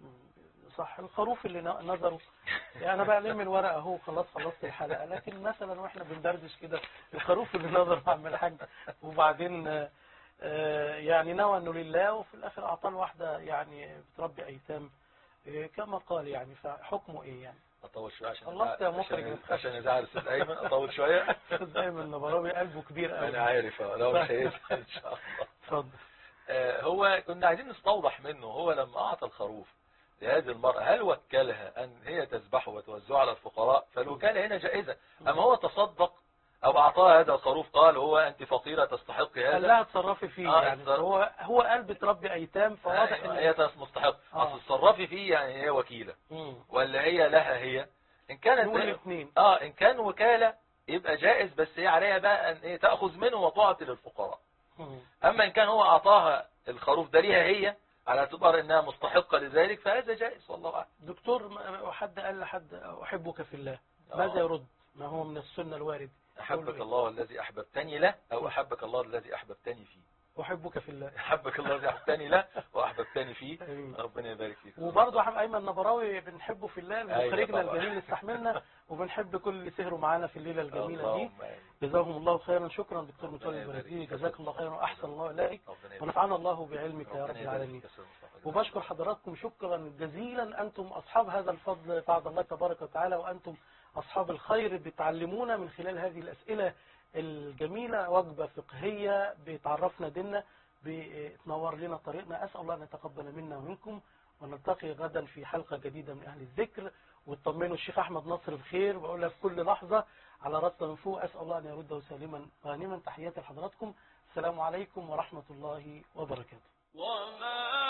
صح الخروف اللي ن- نظره يعني انا بقى لم الورقه اهو خلاص خلصت الحلقه لكن مثلا واحنا بندردش كده الخروف اللي نظره عم الحاج وبعدين آه، آه، يعني نوى انه لله وفي الاخر اعطاه واحده يعني بتربي ايتام آه، كما قال يعني فحكمه ايه يعني أطول شوية عشان خلصت يا مخرج. عشان, عشان يزعل الأستاذ أيمن أطول شوية دايما النبراوي قلبه كبير قوي أنا عارف آه، لو مش هيزعل إن شاء الله اتفضل آه، هو كنا عايزين نستوضح منه هو لما أعطى الخروف لهذه المرأة هل وكلها أن هي تذبحه وتوزعه على الفقراء فالوكالة هنا جائزة أما هو تصدق أو أعطاها هذا الخروف قال هو أنت فقيرة تستحق قال هذا لها اتصرفي فيه آه، يعني اتصرف. هو هو قال بتربي ايتام فواضح أيوة، ان هي تس- مستحق آه. أصل تصرفي فيه يعني هي وكيلة مم. ولا هي لها هي إن كانت نقول الاثنين اه إن كان وكالة يبقى جائز بس هي عليها بقى أن إيه تأخذ منه وتعطي للفقراء مم. أما إن كان هو أعطاها الخروف ده ليها هي على اعتبار أنها مستحقة لذلك فهذا جائز والله أعلم دكتور ما- حد قال لحد احبك في الله آه. ماذا يرد ما هو من السنه الوارد أحبك الله الذي أحببتني له أو أحبك الله الذي أحببتني فيه احبك في الله أحبك الله الذي أحببتني له وأحببتني فيه آمين. ربنا يبارك فيك وبرضه احمد ايمن نبراوي بنحبه في الله أيوة مخرجنا طبعا. الجميل اللي استحملنا وبنحب كل اللي سهروا معانا في الليله الجميله دي اللهم آمين. جزاهم الله خيرا شكرا دكتور ربنا متولي يبارك البرازيلي فيك. جزاك الله خيرا واحسن الله اليك ربنا يبارك ونفعنا الله بعلمك يا ربنا رب يبارك العالمين فيك يا أستاذ مصطفى. وبشكر حضراتكم شكرا جزيلا أنتم أصحاب هذا الفضل بعد الله تبارك وتعالى وأنتم أصحاب الخير بتعلمونا من خلال هذه الأسئلة الجميلة وجبة فقهية بتعرفنا ديننا بتنور لنا طريقنا أسأل الله أن يتقبل منا ومنكم ونلتقي غدا في حلقة جديدة من أهل الذكر وتطمنوا الشيخ أحمد نصر بخير بقولها في كل لحظة على راسنا من فوق أسأل الله أن يرده سالما غانما تحياتي لحضراتكم السلام عليكم ورحمة الله وبركاته وما